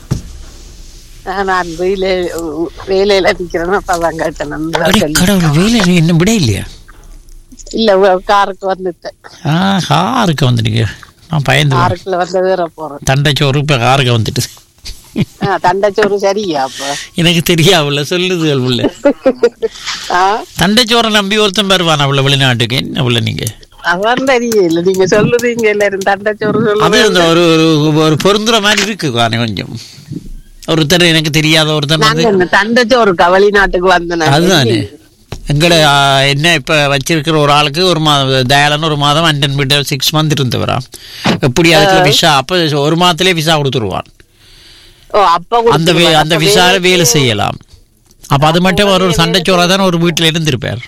Speaker 7: நான் வெயில வேலையில நிக்கிறேன் அப்பதான் கேட்டேன் நன்றா
Speaker 1: அடே,
Speaker 7: சொல்லி.
Speaker 1: கடவுள் வேலை இன்னும் விட இல்லையா
Speaker 7: இல்ல உ- காருக்கு வந்துட்டேன்
Speaker 1: ஆ காருக்கு வந்துட்டீங்க நான் பயந்து போனேன்.
Speaker 7: காருக்குள்ள வந்து வேற போறேன்
Speaker 1: தண்டைச்சோறு இப்போ காருக்கு வந்துட்டு
Speaker 7: ஆ, தண்டைச்சோறு சரியா அப்ப
Speaker 1: எனக்கு தெரியாவுல சொல்லுது உள்ள
Speaker 7: ஆ,
Speaker 1: தண்டைச்சோரை நம்பி ஒருத்தன் வருவான் அவ்வளோ வெளிநாட்டுக்கு என்ன உள்ள நீங்க
Speaker 7: அதான் தெரியல நீங்க சொல்லுறீங்க எல்லாரும் தண்டைச்சோறு
Speaker 1: அது
Speaker 7: சொல்லுங்க
Speaker 1: அந்த ஒரு ஒரு ஒரு பொருந்துற மாதிரி இருக்கு தானே கொஞ்சம் ஒருத்தர் எனக்கு தெரியாத ஒருத்தர் வந்து
Speaker 7: நாங்க இந்த தண்டைச்சோறு வெளிநாட்டுக்கு வந்தேன்
Speaker 1: அதுதானே எங்கட ஆ, என்ன இப்ப வச்சிருக்கிற ஒரு ஆளுக்கு ஒரு மாதம் தயாளன் ஒரு மாதம் அண்டன் விட்டு சிக்ஸ் மந்த் இருந்தவரா எப்படி அதுக்கு விசா அப்ப ஒரு மாதத்திலே விசா கொடுத்துருவான்
Speaker 7: ஓ அப்ப
Speaker 1: அந்த வே- அந்த விசால வேலை செய்யலாம் அப்ப அது மட்டும் ஒரு சண்டைச்சோரா தானே ஒரு வீட்டுல இருந்திருப்பார்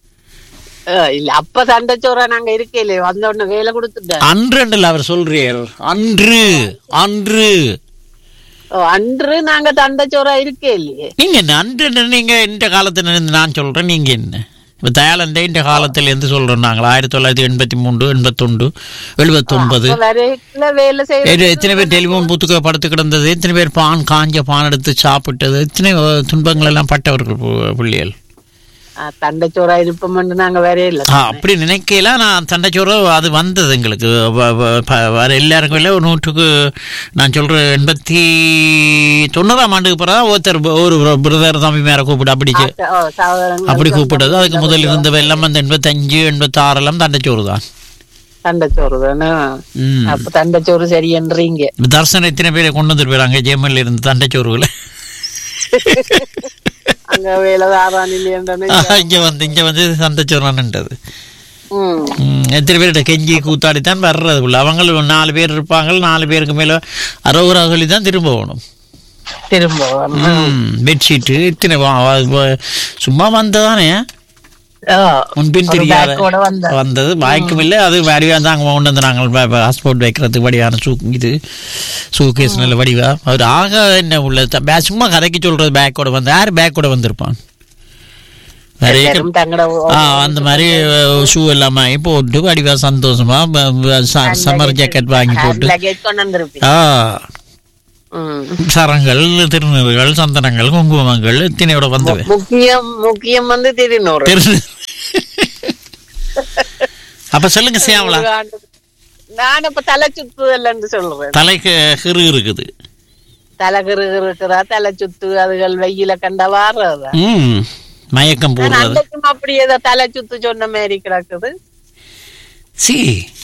Speaker 7: இல்ல அப்ப தண்டைச்சோறா நாங்க இருக்கல வந்த உடனே வேலை கொடுத்துட்டேன்
Speaker 1: அன்று அவர் சொல்றார் அன்று அன்று
Speaker 7: ஓ, அன்று நாங்க தண்டைச்சோறா இருக்கே இல்லையே
Speaker 1: நீங்க என்ன அன்று நீங்க இந்த காலத்துல இருந்து நான் சொல்றேன் நீங்க என்ன இப்ப தயாளந்தே இந்த காலத்துல இருந்து சொல்றோம் நாங்கள் ஆயிரத்தி தொள்ளாயிரத்தி எண்பத்தி மூன்று எண்பத்தொண்டு எழுபத்தொன்பது
Speaker 7: அப்ப வரைக்குள்ள வேலை செய்யறது
Speaker 1: ஏறு, எத்தனை பேர் டெலிஃபோன் பூத்துக்க படுத்து கிடந்தது எத்தனை பேர் பான் காஞ்ச பான் எடுத்து சாப்பிட்டது எத்தனை அஹ், துன்பங்கள் எல்லாம் பட்டவர்கள் பு- பிள்ளைகள்
Speaker 7: ஆ, தண்டைச்சோறா இருப்போம்னு நாங்க வேற இல்ல
Speaker 1: ஆ, அப்படி நினைக்கல நான் தண்டைச்சோறு அது வந்தது எங்களுக்கு வ- வ- ப- வர எல்லாருக்கும் இல்லை ஒரு நூற்றுக்கு நான் சொல்றேன் எண்பத்தி தொண்ணூறாம் ஆண்டுக்கு பிறகு ஒருத்தர் ஒரு பிரதர் தம்பி மேல கூப்பிட்டு அப்படி செ-
Speaker 7: ஓ, சகோதரங்கள்
Speaker 1: அப்படி கூப்பிட்டது அதுக்கு முதல் இருந்தவ எல்லாம் அந்த எண்பத்தஞ்சு எண்பத்தி ஆறு எல்லாம் தண்டைச்சோறு தான்
Speaker 7: தண்டைச்சோறு தானே
Speaker 1: ம்.
Speaker 7: அப்ப தண்டைச்சோறு சரியன்றீங்க
Speaker 1: இப்ப தர்சனம் எத்தனை பேரை கொண்டு வந்துட்டு போயிறாங்க ஜெயமல்ல இருந்து தண்டைச்சோறுகளை
Speaker 7: அங்க வேலை ஆறான் இல்லையன்றனே
Speaker 1: இங்க வந்து இங்க வந்து தண்டைச்சோறான்ன்றது
Speaker 7: ம்
Speaker 1: ம், எத்தனை பேர்கிட்ட கெஞ்சி கூத்தாடித்தான் வர்றது உள்ள அவங்க நாலு பேர் இருப்பாங்க நாலு பேருக்கு மேல அறுபது சொல்லி தான் திரும்ப போகணும்
Speaker 7: திரும்ப வரணும்.
Speaker 1: பெட்ஷீட்டு இத்தனை வா- வா- வா- சும்மா வந்ததானே
Speaker 7: ஓ,
Speaker 1: முன்பின்
Speaker 7: ஒரு
Speaker 1: தெரியாத
Speaker 7: bag ஓட வந்த.
Speaker 1: வந்தது பாய்க்கும் இல்லை அது வடிவா தான் அங்கே கொண்டு வந்து நாங்கள் பாஸ்போர்ட் வைக்கிறதுக்கு வடிவான சூ இது சூகேஸ் நல்ல வடிவா அவர் ஆக என்ன உள்ள த- பே- சும்மா கதைக்கு சொல்றது பேக்கோட வந்து யார் பேக்கோட வந்திருப்பான் நிறைய
Speaker 7: எல்லாரும் தங்களோட
Speaker 1: ஆ அந்த மாதிரி ஷூ எல்லாமே போட்டு வடிவா சந்தோஷமா சம்மர் ஜாக்கெட் வாங்கி போட்டு
Speaker 7: லக்கேஜ் கொண்டு வந்திருப்பீங்க
Speaker 1: ஆ
Speaker 7: ம்.
Speaker 1: சரங்கள் திருநீறுகள் சந்தனங்கள் குங்குமங்கள் இத்தனையோட வந்து
Speaker 7: முக்கியம் முக்கியம் வந்து திருநூறு
Speaker 1: திரு அப்ப சொல்லுங்க சியாமலா
Speaker 7: நான் இப்ப தலை சுத்துதல்னு சொல்றேன்
Speaker 1: தலைக்கு கிரு இருக்குது
Speaker 7: தலைகிரு இருக்குதா தலை சுத்து அதுகள் வெயில கண்ட வாரதா
Speaker 1: ம் மயக்கம்
Speaker 7: நான்
Speaker 1: போடுறது
Speaker 7: அன்னைக்கும் அப்படி ஏதோ தலை சுத்து சொன்ன மாதிரி கிடக்குது
Speaker 1: சி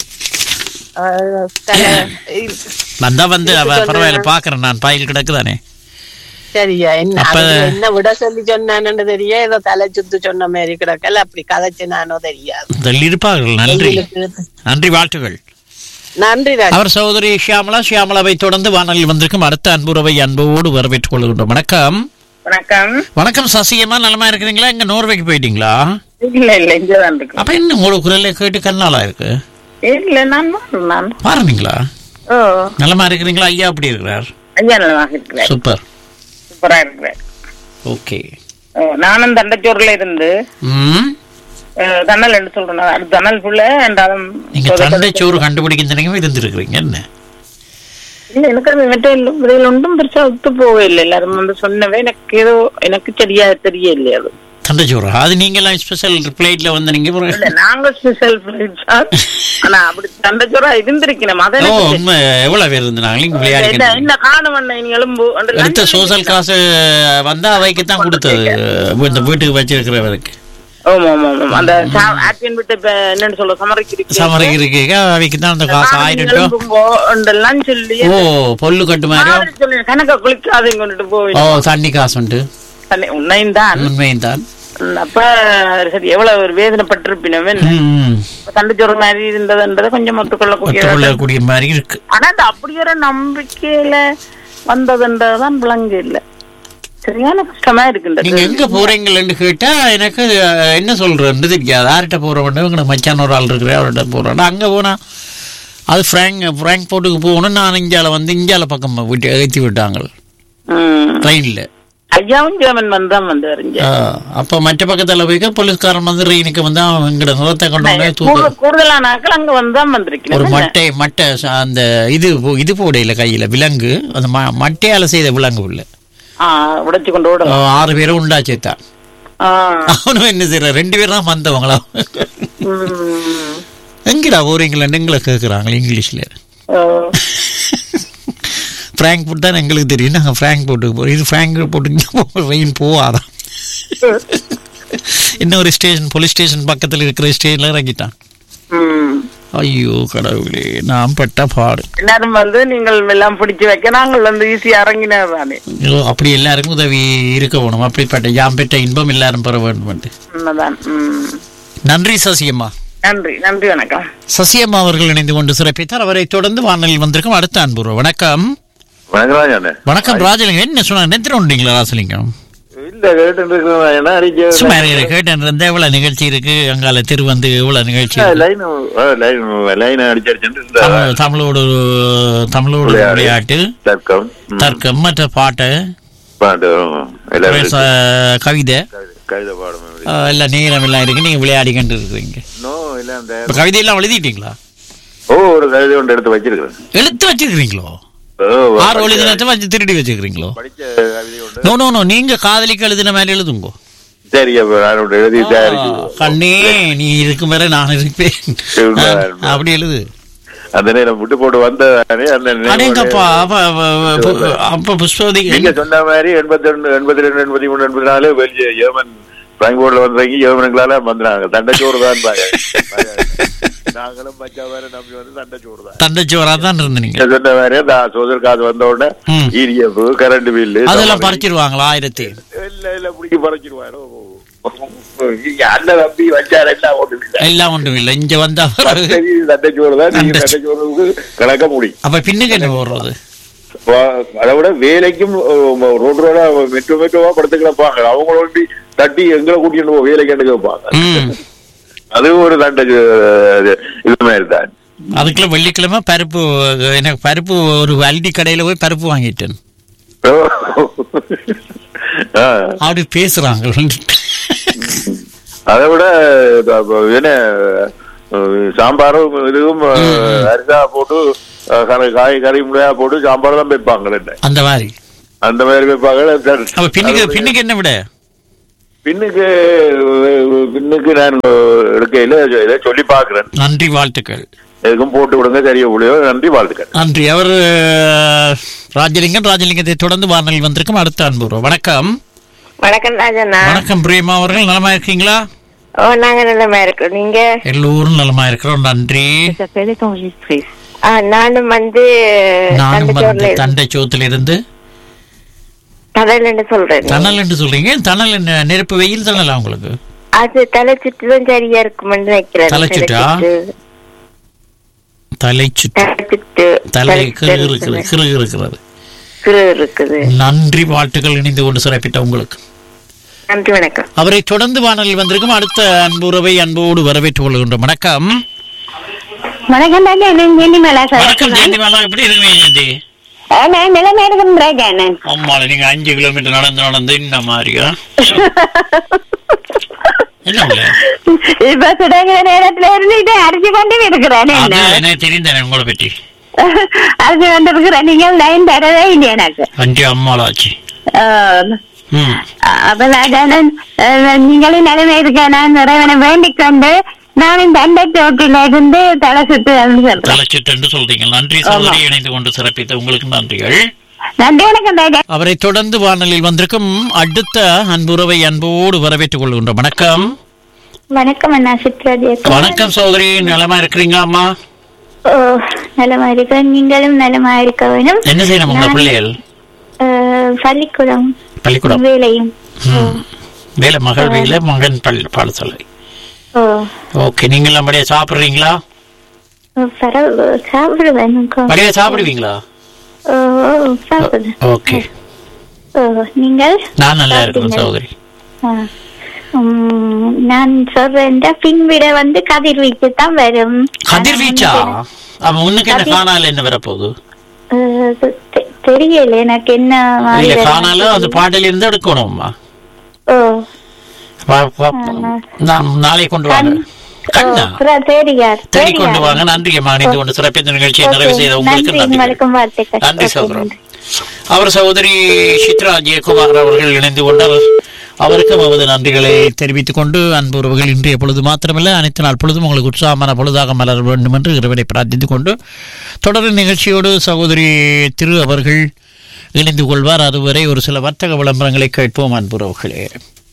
Speaker 7: அஹ், தலை இ-
Speaker 1: வந்தா வந்து அவ பரவாயில்ல பாக்குறேன் நான் பாயில் கிடக்குதானே
Speaker 7: சரியா என்ன
Speaker 1: அப்ப-
Speaker 7: அதுல என்ன விட சொல்லி சொன்னான்னு தெரிய ஏதோ தலை சுத்து சொன்ன மாதிரி கிடக்கல அப்படி கதைச்சு நானோ தெரியாது
Speaker 1: இதில் இருப்பார்கள் நன்றி
Speaker 7: வெயிலுக்கு-
Speaker 1: நன்றி வாழ்த்துகள்
Speaker 7: நன்றி ராஜா
Speaker 1: அவர் சகோதரி ஷியாமலா ஷியாமலாவை தொடர்ந்து வானொலியில் வந்திருக்கும் அடுத்த அன்புறவை அன்போடு வரவேற்றுக் கொள்கின்றோம் வணக்கம்
Speaker 2: வணக்கம்
Speaker 1: வணக்கம் சசியமா நலமா இருக்கிறீங்களா இங்க நோர்வேக்கு போயிட்டீங்களா
Speaker 2: இல்ல இல்ல இங்கதான் இருக்கு
Speaker 1: அப்ப என்ன உங்களுக்கு குரலை கேட்டு கண்ணாலா இருக்கு
Speaker 2: இல்ல நான் வரேன் நான்
Speaker 1: பாருங்களா
Speaker 2: ஓ
Speaker 1: நலமா இருக்கிறீங்களா ஐயா அப்படி இருக்கிறார்
Speaker 2: ஐயா நலமாக இருக்கிறேன்
Speaker 1: சூப்பர்
Speaker 2: சூப்பரா இருக்கிறேன்
Speaker 1: ஓகே
Speaker 2: ஓ, நானும் தண்டச்சோறுல இருந்து
Speaker 1: ம்
Speaker 2: அஹ், தணல் என்று சொல்றேன் அது தணல் புள்ள என்றாலும்
Speaker 1: நீங்க தண்டை சோறு கண்டுபிடிக்க தெரியாம இருந்திருக்கிறீங்க என்ன
Speaker 2: இல்ல எனக்கு அது மற்ற இதில் ஒன்றும் பெருசா ஒத்து போகவே இல்லை எல்லாரும் வந்து சொன்னவே எனக்கு ஏதோ எனக்கு சரியா தெரியல அது
Speaker 1: தண்டை சோறு அது நீங்க எல்லாம் ஸ்பெஷல் பிளேட்ல வந்து நீங்க ஒரு-
Speaker 2: இல்ல நாங்க ஸ்பெஷல் ஃபிளைட் ஆனா அப்படி தண்டச்சோறா இருந்திருக்கணும் அதை
Speaker 1: ஓ
Speaker 2: எனக்கு தெரியல.
Speaker 1: உண்மை எவ்வளவு பேர் இருந்தாங்க நீங்க
Speaker 2: என்ன
Speaker 1: விளையாடி
Speaker 2: என்ன காணும் நீங்க எலும்பு என்று
Speaker 1: எடுத்த சோசல் காசு வந்தா அவைக்கு தான் கொடுத்தது இந்த வீட்டுக்கு வச்சிருக்கிறவருக்கு
Speaker 2: ஆமா ஆமா ஆமா அந்த ஆப்பியன் விட்டு இப்ப என்னன்னு சொல்ல சமரிக்கு
Speaker 1: சமரை இருக்கு அவைக்கு தான் அந்த காசு ஆயிரம் ரூபா
Speaker 2: எல்லாம் சொல்லி
Speaker 1: ஓ பொல்லு கட்டு மாதிரி
Speaker 2: மாதிரி சொல்லி கணக்க குளிக்காதீங்க கொண்டுட்டு
Speaker 1: ஓ
Speaker 2: போய்
Speaker 1: தண்ணி காசு உண்டு
Speaker 2: உன்னையும் தான்
Speaker 1: உண்மையும் தான்
Speaker 2: அப்ப சரி எவ்வளவு ஒரு வேதனைப்பட்டிருப்பினவன்
Speaker 1: ம்,
Speaker 2: தண்டுச்சோறு மாதிரி இருந்ததுன்றதை கொஞ்சம் ஒத்துக்கொள்ளக்கூடிய
Speaker 1: ஒத்துக்கொள்ளக்கூடிய மாதிரி இருக்கு
Speaker 2: ஆனா அந்த அப்படி ஒரு நம்பிக்கையில வந்ததுன்றதுதான் விளங்கு இல்ல சரியான கஷ்டமா
Speaker 1: நீங்க
Speaker 2: இருக்குன்றது
Speaker 1: எங்க போறீங்கன்னு கேட்டா எனக்கு அஹ், என்ன சொல்றேன்னு தெரியாது யார்கிட்ட போறவன் உங்களுக்கு மச்சான் ஒரு ஆள் இருக்கிற அவர்கிட்ட போறேன் அங்க போனா அது ஃப்ராங்க் ஃப்ராங்க் போட்டுக்கு போகணும் நான் இந்தியால வந்து இந்தியால பக்கம் விட்டு ஏற்றி விட்டாங்க
Speaker 2: உம்
Speaker 1: ட்ரெயின்ல
Speaker 2: ஐயாவும் ஜெவன் வந்தான் வந்து அறிஞ்ச
Speaker 1: அப்ப மற்ற பக்கத்துல போய் போலீஸ்காரன் வந்து ட்ரெயினுக்கு வந்து அவன் எங்கட நிலத்தை கொண்டு வந்து தூக்க
Speaker 2: கூடுதலான ஆட்கள் அங்க வந்துதான்
Speaker 1: ஒரு
Speaker 2: வந்திருக்கிறேன்
Speaker 1: மட்டை மட்டை ச- அந்த இது போ- இது போடையில கையில விலங்கு அந்த ம- மட்டையால செய்த விலங்கு உள்ள
Speaker 2: ஆஹ் உடைச்சு கொண்டு ஓடும்
Speaker 1: அஹ் ஆறு பேரும் உண்டாச்சேத்தான்
Speaker 2: ஆஹ்
Speaker 1: அவனும் என்ன செய்யற ரெண்டு பேரும் தான் வந்தவங்களா
Speaker 2: உம்
Speaker 1: எங்கடா போறீங்களா எங்களை கேட்குறாங்களே இங்கிலீஷ்ல
Speaker 2: ஆஹ்
Speaker 1: ஃப்ராங்க் ஃபுட் தான் எங்களுக்கு தெரியும் நாங்கள் ஃப்ராங்க் போட்டுக்கு போகிறோம் இது ஃப்ராங்க் போட்டு ரெயின் போவாதான் இன்னொரு ஸ்டேஷன் போலீஸ் ஸ்டேஷன் பக்கத்தில் இருக்கிற ஸ்டேஷன்ல இறங்கிட்டான்
Speaker 2: உம்
Speaker 1: ஐயோ கடவுளே நான் பட்ட பாடு
Speaker 2: எல்லாரும் வந்து நீங்கள் எல்லாம் பிடிச்சு வைக்க நாங்கள் வந்து ஈஸியா இறங்கினார் தானே
Speaker 1: ஐயோ, அப்படி எல்லாருக்கும் உதவி இருக்க வேணும் அப்படிப்பட்ட யாம் பெற்ற இன்பம் எல்லாரும் பெற வேண்டும்
Speaker 2: உண்மைதான் உம்
Speaker 1: நன்றி சசியம்மா
Speaker 2: நன்றி நன்றி வணக்கம்
Speaker 1: சசியம்மா அவர்கள் இணைந்து கொண்டு சிறப்பித்தார் அவரை தொடர்ந்து வானலில் வந்திருக்கும் அடுத்த அன்புறவு வணக்கம்
Speaker 4: வணக்கம்
Speaker 1: வணக்கம் ராஜலிங்கம் என்ன சொன்னாங்க நெத்திர உண்டீங்களா ராஜலிங்கம்
Speaker 4: இல்ல கேட்டு இருக்கிறேன் என்ன
Speaker 1: சும்மா
Speaker 4: அடிக்க
Speaker 1: இரு, கேட்டேன் இருந்த எவ்வளவு நிகழ்ச்சி இருக்கு அங்கால திரு வந்து எவ்வளவு நிகழ்ச்சி இருக்கு.
Speaker 4: லைன் லைன் லைன் அடிச்சடிச்சுட்டு இருந்தா
Speaker 1: தமிழ் தமிழோடு தமிழோடு
Speaker 4: விளையாடு.
Speaker 1: விளையாட்டு
Speaker 4: தர்க்கம் ம்,
Speaker 1: தர்க்கம் மற்ற பாட்டு
Speaker 4: பாட்டு வரும். எல்லாம் இருக்கு.
Speaker 1: ச- கவிதை
Speaker 4: கவிதை- கவிதை பாடம் அப்படி.
Speaker 1: ஆ, எல்லாம் நேரம் எல்லாம் இருக்கு நீங்க விளையாடிக்கிட்டு இருக்கிறீங்க
Speaker 4: நோ இல்ல அந்த
Speaker 1: இப்ப கவிதை எல்லாம் எழுதிட்டீங்களா
Speaker 4: ஓ ஒரு கவிதை ஒன்று எடுத்து வச்சிருக்கிறேன்
Speaker 1: எழுத்து வச்சிருக்கிறீங்களோ
Speaker 4: ஓ,
Speaker 1: ஆறு
Speaker 4: படிச்ச-
Speaker 1: எழுதினத்தை வச்சு திருடி வச்சிருக்கிறீங்களோ
Speaker 4: படிச்ச கவிதை ஒன்று
Speaker 1: நோ நோ நோ நீங்க காதலிக்கு எழுதின மாதிரி எழுதுங்கோ
Speaker 4: சரி அப்ப நான் ஒன்று எழுதி
Speaker 1: ஆ,
Speaker 4: தயாரிச்சு
Speaker 1: கண்ணே நீ இருக்கும் வரை நான் இருப்பேன்
Speaker 4: உண்மை,
Speaker 1: ஆ,
Speaker 4: உண்மை.
Speaker 1: அப்படி எழுது
Speaker 4: அந்த நேரம் விட்டு போட்டு வந்ததானே அந்த நினைவோட-
Speaker 1: அடேங்கப்பா அப்ப அப்ப- அப்ப- அப்ப புஷ்பவதி
Speaker 4: நீங்க சொன்ன மாதிரி எண்பத்தி ரெண்டு எண்பத்தி ரெண்டு எண்பத்தி மூணு எண்பத்தி நாலு வெளியே ஏமன் பிராங்க்போர்ட்ல வந்தவங்க ஏமனுங்களால வந்தாங்க தண்டச்சோறு தான் பாங்க. நாங்களும் பச்சா வேற நம்பி வந்து தண்டச்சோறு தான்
Speaker 1: தண்டச்சோரா தான் இருந்தீங்க
Speaker 4: நீங்க சொன்ன மாதிரி அந்த சோதர் காசு வந்த உடனே
Speaker 1: ம்.
Speaker 4: இடிஎஃப் கரண்ட் பில்லு
Speaker 1: அதெல்லாம் பறிச்சிருவாங்களா ஆயிரத்தி
Speaker 4: இல்ல இல்ல பிடிக்க பறிச்சிருவாரு அண்ணன் தம்பி வச்சாரு எல்லாம் ஒண்ணு
Speaker 1: எல்லாம் ஒன்றும் இல்லை இங்க வந்தா பிறகு
Speaker 4: சரி, தண்டச்சோறு தான் நீங்க
Speaker 1: தண்டச்சோறு.
Speaker 4: தண்டச்சோறுக்கு கணக்க முடியும்
Speaker 1: அப்ப பின்னுக்கு என்ன போடுறது
Speaker 4: வா- அதை விட வேலைக்கும் அஹ், ரோடு ரோடா மெட்ரோ மெட்ரோவா படுத்து கிடப்பாங்க அவங்கள ஒண்டி தட்டி எங்களை கூட்டிட்டு போ வேலைக்கு கண்டு கேட்பாங்க
Speaker 1: ம்
Speaker 4: அது ஒரு தண்டை அஹ், இது மாதிரி தான்
Speaker 1: அதுக்குள்ள வெள்ளிக்கிழமை பருப்பு எனக்கு பருப்பு ஒரு அல்டி கடையில போய் பருப்பு வாங்கிட்டேன்
Speaker 4: ஆ.
Speaker 1: அப்படி பேசுறாங்க
Speaker 8: அதை விட அஹ், என்ன அஹ், சாம்பாரும் இதுவும் அஹ், அரிசா போட்டு அஹ், கறி- காய் கறி முறையா போட்டு சாம்பார் தான் வைப்பாங்க என்ன
Speaker 1: அந்த மாதிரி
Speaker 8: அந்த மாதிரி வைப்பாங்க
Speaker 1: அப்ப பின்னுக்கு பின்னுக்கு என்ன விட
Speaker 8: பின்னுக்கு அஹ், பின்னுக்கு நான் எடுக்கையில இதை சொல்லி பாக்குறேன்
Speaker 1: நன்றி வாழ்த்துக்கள்
Speaker 8: எதுக்கும் போட்டு விடுங்க சரிய முடியோ நன்றி வாழ்த்துக்கள்
Speaker 1: நன்றி அவர் அஹ், ராஜலிங்கம் ராஜலிங்கத்தை தொடர்ந்து வானொலி வந்திருக்கும் அடுத்த அன்பு வணக்கம்
Speaker 9: வணக்கம் ராஜண்ணா
Speaker 1: வணக்கம் பிரியமா அவர்கள் நலமா இருக்கீங்களா
Speaker 9: ஓ நாங்க நல்லமா இருக்கோம் நீங்க
Speaker 1: எல்லோரும் நலமா இருக்கிறோம் நன்றி
Speaker 9: ஆ, நானும் வந்து
Speaker 1: நானும் வந்து
Speaker 9: தண்டச்சோறுல
Speaker 1: தண்டை சோத்துல இருந்து
Speaker 9: கடல்னு சொல்றேன்
Speaker 1: தணல் என்று சொல்றீங்க தணல் என்ன நெருப்பு வெயில் தணலா உங்களுக்கு
Speaker 9: அது தலை சுட்டு தான் சரியா இருக்கும்னு நினைக்கிறேன்
Speaker 1: தலை சுற்றா? தலை சுற்று
Speaker 9: தலை சுட்டு
Speaker 1: தலை
Speaker 9: தலை
Speaker 1: கிரு
Speaker 9: சுட்டு
Speaker 1: இருக்கிறது கிரு இருக்கிறது
Speaker 9: கிரு இருக்குது
Speaker 1: நன்றி வாழ்த்துக்கள் இணைந்து கொண்டு சிறப்பிட்ட உங்களுக்கு
Speaker 9: நன்றி வணக்கம்
Speaker 1: அவரை தொடர்ந்து வானொலியில் வந்திருக்கும் அடுத்த அன்புறவை அன்போடு வரவேற்றுக் கொள்கின்றோம் வணக்கம்
Speaker 3: வணக்கம் ராஜா நான் ஜெனி மேலா
Speaker 1: வணக்கம் ஜெயந்தி மேலா எப்படி இருக்கீங்க ஜெயந்தி
Speaker 3: நான் நிலைமை இருக்கும் ராஜா நான்
Speaker 1: ஆமால நீங்க அஞ்சு கிலோமீட்டர் நடந்து நடந்து இந்த மாதிரியா என்ன உள்ள?
Speaker 3: இப்ப தொடங்கிற நேரத்துல இருந்துட்டு அரிசி கொண்டு இருக்கிறேன்
Speaker 1: அது எனக்கு தெரிந்தேன் உங்களை பற்றி
Speaker 3: அரிசி கொண்டு இருக்கிறேன் நீங்கள் லைன் தரவே இல்லை எனக்கு
Speaker 1: அஞ்சு அம்மாளாச்சு
Speaker 3: ஆஹ்,
Speaker 1: ம்
Speaker 3: அப்ப ராஜானன் நீங்களும் நிலைமை இருக்க நான் இறைவனை வேண்டிக் கொண்டு நானும் தண்டை தோட்டில இருந்து தலை சுத்து சொல்றேன்
Speaker 1: தலைச்சிட்டு சொல்றீங்க நன்றி சகோதரி இணைந்து கொண்டு சிறப்பித்த உங்களுக்கு நன்றிகள்
Speaker 3: நன்றி வணக்கம் ராஜா
Speaker 1: அவரை தொடர்ந்து வானொலியில் வந்திருக்கும் அடுத்த அன்புறவை அன்போடு வரவேற்றுக் கொள்கின்றோம் வணக்கம்
Speaker 3: வணக்கம் அண்ணா சித்ராஜி
Speaker 1: வணக்கம் சகோதரி நலமா இருக்கிறீங்களா அம்மா
Speaker 3: ஓ நலமா இருக்க நீங்களும் நலமா இருக்க வேணும்
Speaker 1: என்ன செய்யணும் உங்க
Speaker 3: நான்,
Speaker 1: பிள்ளைகள்
Speaker 3: அஹ், பள்ளிக்கூடம்
Speaker 1: பள்ளிக்கூடம்
Speaker 3: வேலையும்
Speaker 1: ம். வேலை மகள் வேலை மகன் பள்ளி பாடசாலை
Speaker 3: ஓ
Speaker 1: ஓகே நீங்கள் நம்மடைய சாப்பிடுறீங்களா
Speaker 3: பரவ சாப்பிடுவேன்
Speaker 1: மடியா சாப்பிடுவீங்களா
Speaker 3: ஓ சாப்பிடுவேன்
Speaker 1: ஓகே
Speaker 3: ஓ நீங்கள்
Speaker 1: நான் நல்லா இருக்கிறேன் சகோதரி
Speaker 3: ஆ. உம், நான் சொல்றேன் பின் விட வந்து கதிர்வீச்சு தான் வரும்
Speaker 1: கதிர்வீச்சா அவன் முன்னுக்கு என்ன காணால என்ன வரப்போகுது
Speaker 3: அஹ், தெ- தெரியல எனக்கு என்ன மாதிரி
Speaker 1: இல்ல
Speaker 3: வரும்.
Speaker 1: காணால அந்த பாட்டில இருந்து எடுக்கணும்மா
Speaker 3: ஓ
Speaker 1: வா- வா- நான் நாளை கொண்டு வாங்க கண்ணா
Speaker 3: அப்புறம் தெரியாது
Speaker 1: தேடி கொண்டு வாங்க நன்றி அம்மா அணிந்து கொண்டு சிறப்பித்த நிகழ்ச்சியை நிறைவு செய்த உங்களுக்கு
Speaker 3: நன்றி
Speaker 1: நன்றி
Speaker 3: உங்களுக்கும் வாழ்த்துக்கள்
Speaker 1: நன்றி
Speaker 3: ஓகே,
Speaker 1: சகோதரன்
Speaker 3: நன்றி.
Speaker 1: அவர் சகோதரி சித்ரா ஜெயக்குமார் அவர்கள் இணைந்து கொண்டார் அவருக்கும் அவரது நன்றிகளை தெரிவித்துக் கொண்டு அன்பு உறவுகள் இன்றைய பொழுது மாத்திரமல்ல அனைத்து நாள் பொழுதும் உங்களுக்கு உற்சாகமான பொழுதாக மலர வேண்டும் என்று இறைவனை பிரார்த்தித்துக் கொண்டு தொடர் நிகழ்ச்சியோடு சகோதரி திரு அவர்கள் இணைந்து கொள்வார் அதுவரை ஒரு சில வர்த்தக விளம்பரங்களை கேட்போம் அன்பு உறவுகளே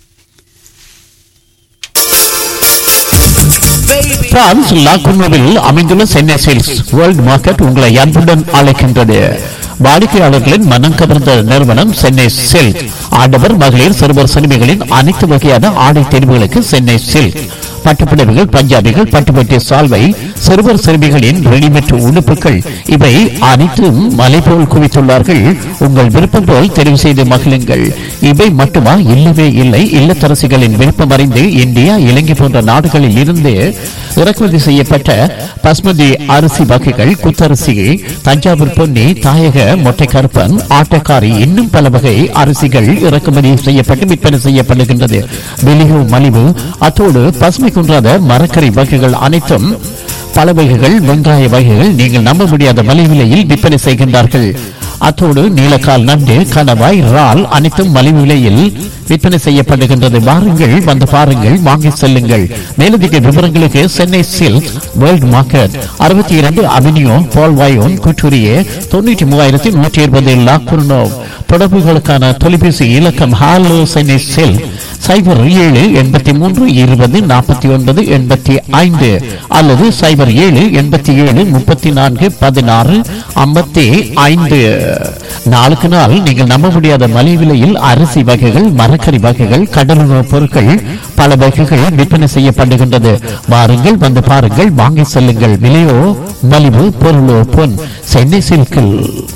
Speaker 1: பிரான்ஸ் லாகுனோவில் அமைந்துள்ள சென்னை சேல்ஸ் வேர்ல்ட் மார்க்கெட் உங்களை அன்புடன் அழைக்கின்றது வாடிக்கையாளர்களின் மனம் கவர்ந்த நிறுவனம் சென்னை சில்க் ஆடவர் மகளிர் சிறுவர் சிறுமிகளின் அனைத்து வகையான ஆடை தெரிவுகளுக்கு சென்னை சில்க் பட்டுப்புடவைகள் பஞ்சாபிகள் பட்டுப்பட்டி சால்வை சிறுவர் சிறுமிகளின் ரெடிமேட் உடுப்புகள் இவை அனைத்தும் மலை போல் குவித்துள்ளார்கள் உங்கள் விருப்பம் போல் தெரிவு செய்து மகிழுங்கள் இவை மட்டுமா இல்லவே இல்லை இல்லத்தரசிகளின் விருப்பம் அறிந்து இந்தியா இலங்கை போன்ற நாடுகளில் இருந்து இறக்குமதி செய்யப்பட்ட பஸ்மதி அரிசி வகைகள் குத்தரிசி தஞ்சாவூர் பொன்னி தாயக மொட்டை கருப்பன் ஆட்டக்காரி இன்னும் பல வகை அரிசிகள் இறக்குமதி செய்யப்பட்டு விற்பனை செய்யப்படுகின்றது வெளியோ மலிவு அத்தோடு பசுமை குன்றாத மரக்கறி வகைகள் அனைத்தும் பல வகைகள் வெங்காய வகைகள் நீங்கள் நம்ப முடியாத மலிவிலையில் விற்பனை செய்கின்றார்கள் அத்தோடு நீலக்கால் நண்டு கணவாய் இறால் அனைத்தும் மலிவு விலையில் விற்பனை செய்யப்படுகின்றது வாருங்கள் வந்து பாருங்கள் வாங்கி செல்லுங்கள் மேலதிக விவரங்களுக்கு சென்னை சில்க் வேர்ல்ட் மார்க்கெட் அறுபத்தி இரண்டு அவென்யூ பால்வாயோன் குற்றூரியே தொண்ணூற்றி மூவாயிரத்தி நூற்றி இருபது லாக்குர்னோ தொடர்புகளுக்கான தொலைபேசி இலக்கம் ஹாலோ சென்னை சில்க் சைபர் ஏழு எண்பத்தி மூன்று இருபது நாற்பத்தி ஒன்பது எண்பத்தி ஐந்து அல்லது சைபர் ஏழு எண்பத்தி ஏழு முப்பத்தி நான்கு பதினாறு ஐம்பத்தி ஐந்து நாளுக்கு நாள் நீங்கள் நம்ப முடியாத மலிவு விலையில் அரிசி வகைகள் மரக்கறி வகைகள் கடலுணவுப் பொருட்கள் பல வகைகள் விற்பனை செய்யப்படுகின்றது வாருங்கள் வந்து பாருங்கள் வாங்கி செல்லுங்கள் விலையோ மலிவு பொருளோ பொன் சென்னை சில்கில்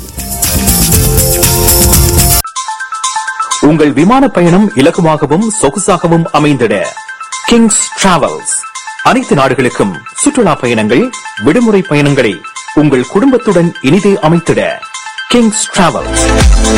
Speaker 10: உங்கள் விமான பயணம் இலகுவாகவும் சொகுசாகவும் அமைந்திட கிங்ஸ் டிராவல்ஸ் அனைத்து நாடுகளுக்கும் சுற்றுலா பயணங்கள் விடுமுறை பயணங்களை உங்கள் குடும்பத்துடன் இனிதே அமைத்திட கிங்ஸ் டிராவல்ஸ்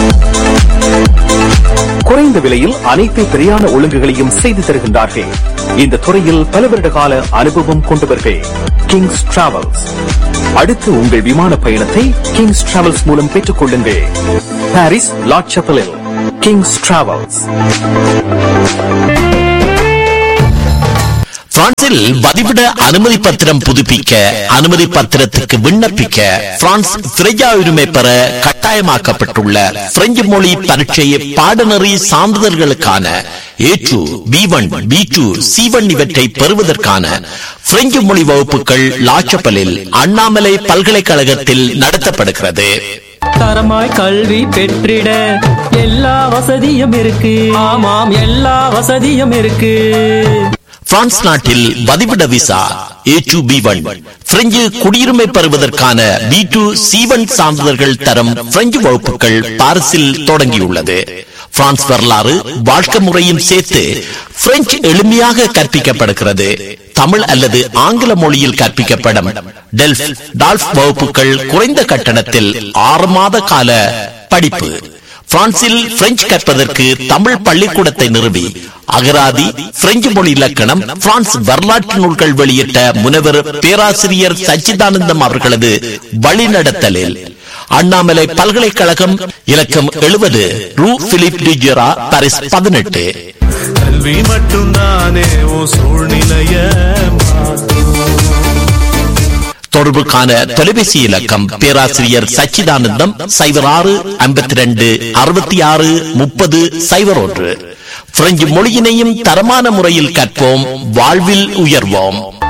Speaker 10: குறைந்த விலையில் அனைத்து பிரயாண ஒழுங்குகளையும் செய்து தருகின்றார்கள் இந்த துறையில் பல வருட கால அனுபவம் கொண்டவர்கள் கிங்ஸ் டிராவல்ஸ் அடுத்து உங்கள் விமான பயணத்தை கிங்ஸ் டிராவல்ஸ் மூலம் பெற்றுக் கொள்ளுங்கள் பாரிஸ் லாட் சப்பலில் கிங்ஸ் டிராவல்ஸ்
Speaker 11: பிரான்சில் வதிவிட அனுமதி பத்திரம் புதுப்பிக்க அனுமதி பத்திரத்திற்கு விண்ணப்பிக்க பிரான்ஸ் திரையா உரிமை பெற கட்டாயமாக்கப்பட்டுள்ள பிரெஞ்சு மொழி பரீட்சை பாடநெறி சான்றிதழ்களுக்கான A two B one B two C one இவற்றை பெறுவதற்கான பிரெஞ்சு மொழி வகுப்புகள் லாச்சப்பலில் அண்ணாமலை பல்கலைக்கழகத்தில் நடத்தப்படுகிறது
Speaker 12: தரமாய் கல்வி பெற்றிட எல்லா வசதியும் இருக்கு ஆமாம் எல்லா வசதியும் இருக்கு
Speaker 11: பிரான்ஸ் நாட்டில் வதிவிட visa A two B one பிரெஞ்சு குடியுரிமை பெறுவதற்கான பி டூ சி ஒன் சான்றிதழ்கள் தரம் பிரெஞ்சு வகுப்புகள் பாரிஸில் தொடங்கியுள்ளது பிரான்ஸ் வரலாறு வாழ்க்கை முறையும் சேர்த்து பிரெஞ்சு எளிமையாக கற்பிக்கப்படுகிறது தமிழ் அல்லது ஆங்கில மொழியில் கற்பிக்கப்படும் டெல்ஃப் டால்ஃப் வகுப்புகள் குறைந்த கட்டணத்தில் ஆறு மாத கால படிப்பு பிரான்சில் பிரெஞ்சு கற்பதற்கு தமிழ் பள்ளிக்கூடத்தை நிறுவி அகராதி பிரெஞ்சு மொழி இலக்கணம் பிரான்ஸ் வரலாற்று நூல்கள் வெளியிட்ட முனைவர் பேராசிரியர் சச்சிதானந்தம் அவர்களது வழிநடத்தலில் அண்ணாமலை பல்கலைக்கழகம் இலக்கம் எழுபது ரூ பிலிப் டிஜெரா பாரிஸ் பதினெட்டு
Speaker 13: கல்வி மட்டும்தானே ஓ சூழ்நிலைய
Speaker 11: தொடர்புக்கான தொலைபேசி இலக்கம் பேராசிரியர் சச்சிதானந்தம் சைபர் ஆறு ஐம்பத்தி ரெண்டு அறுபத்தி ஆறு முப்பது சைபர் ஒன்று பிரெஞ்சு மொழியினையும் தரமான முறையில் கற்போம் வாழ்வில் உயர்வோம்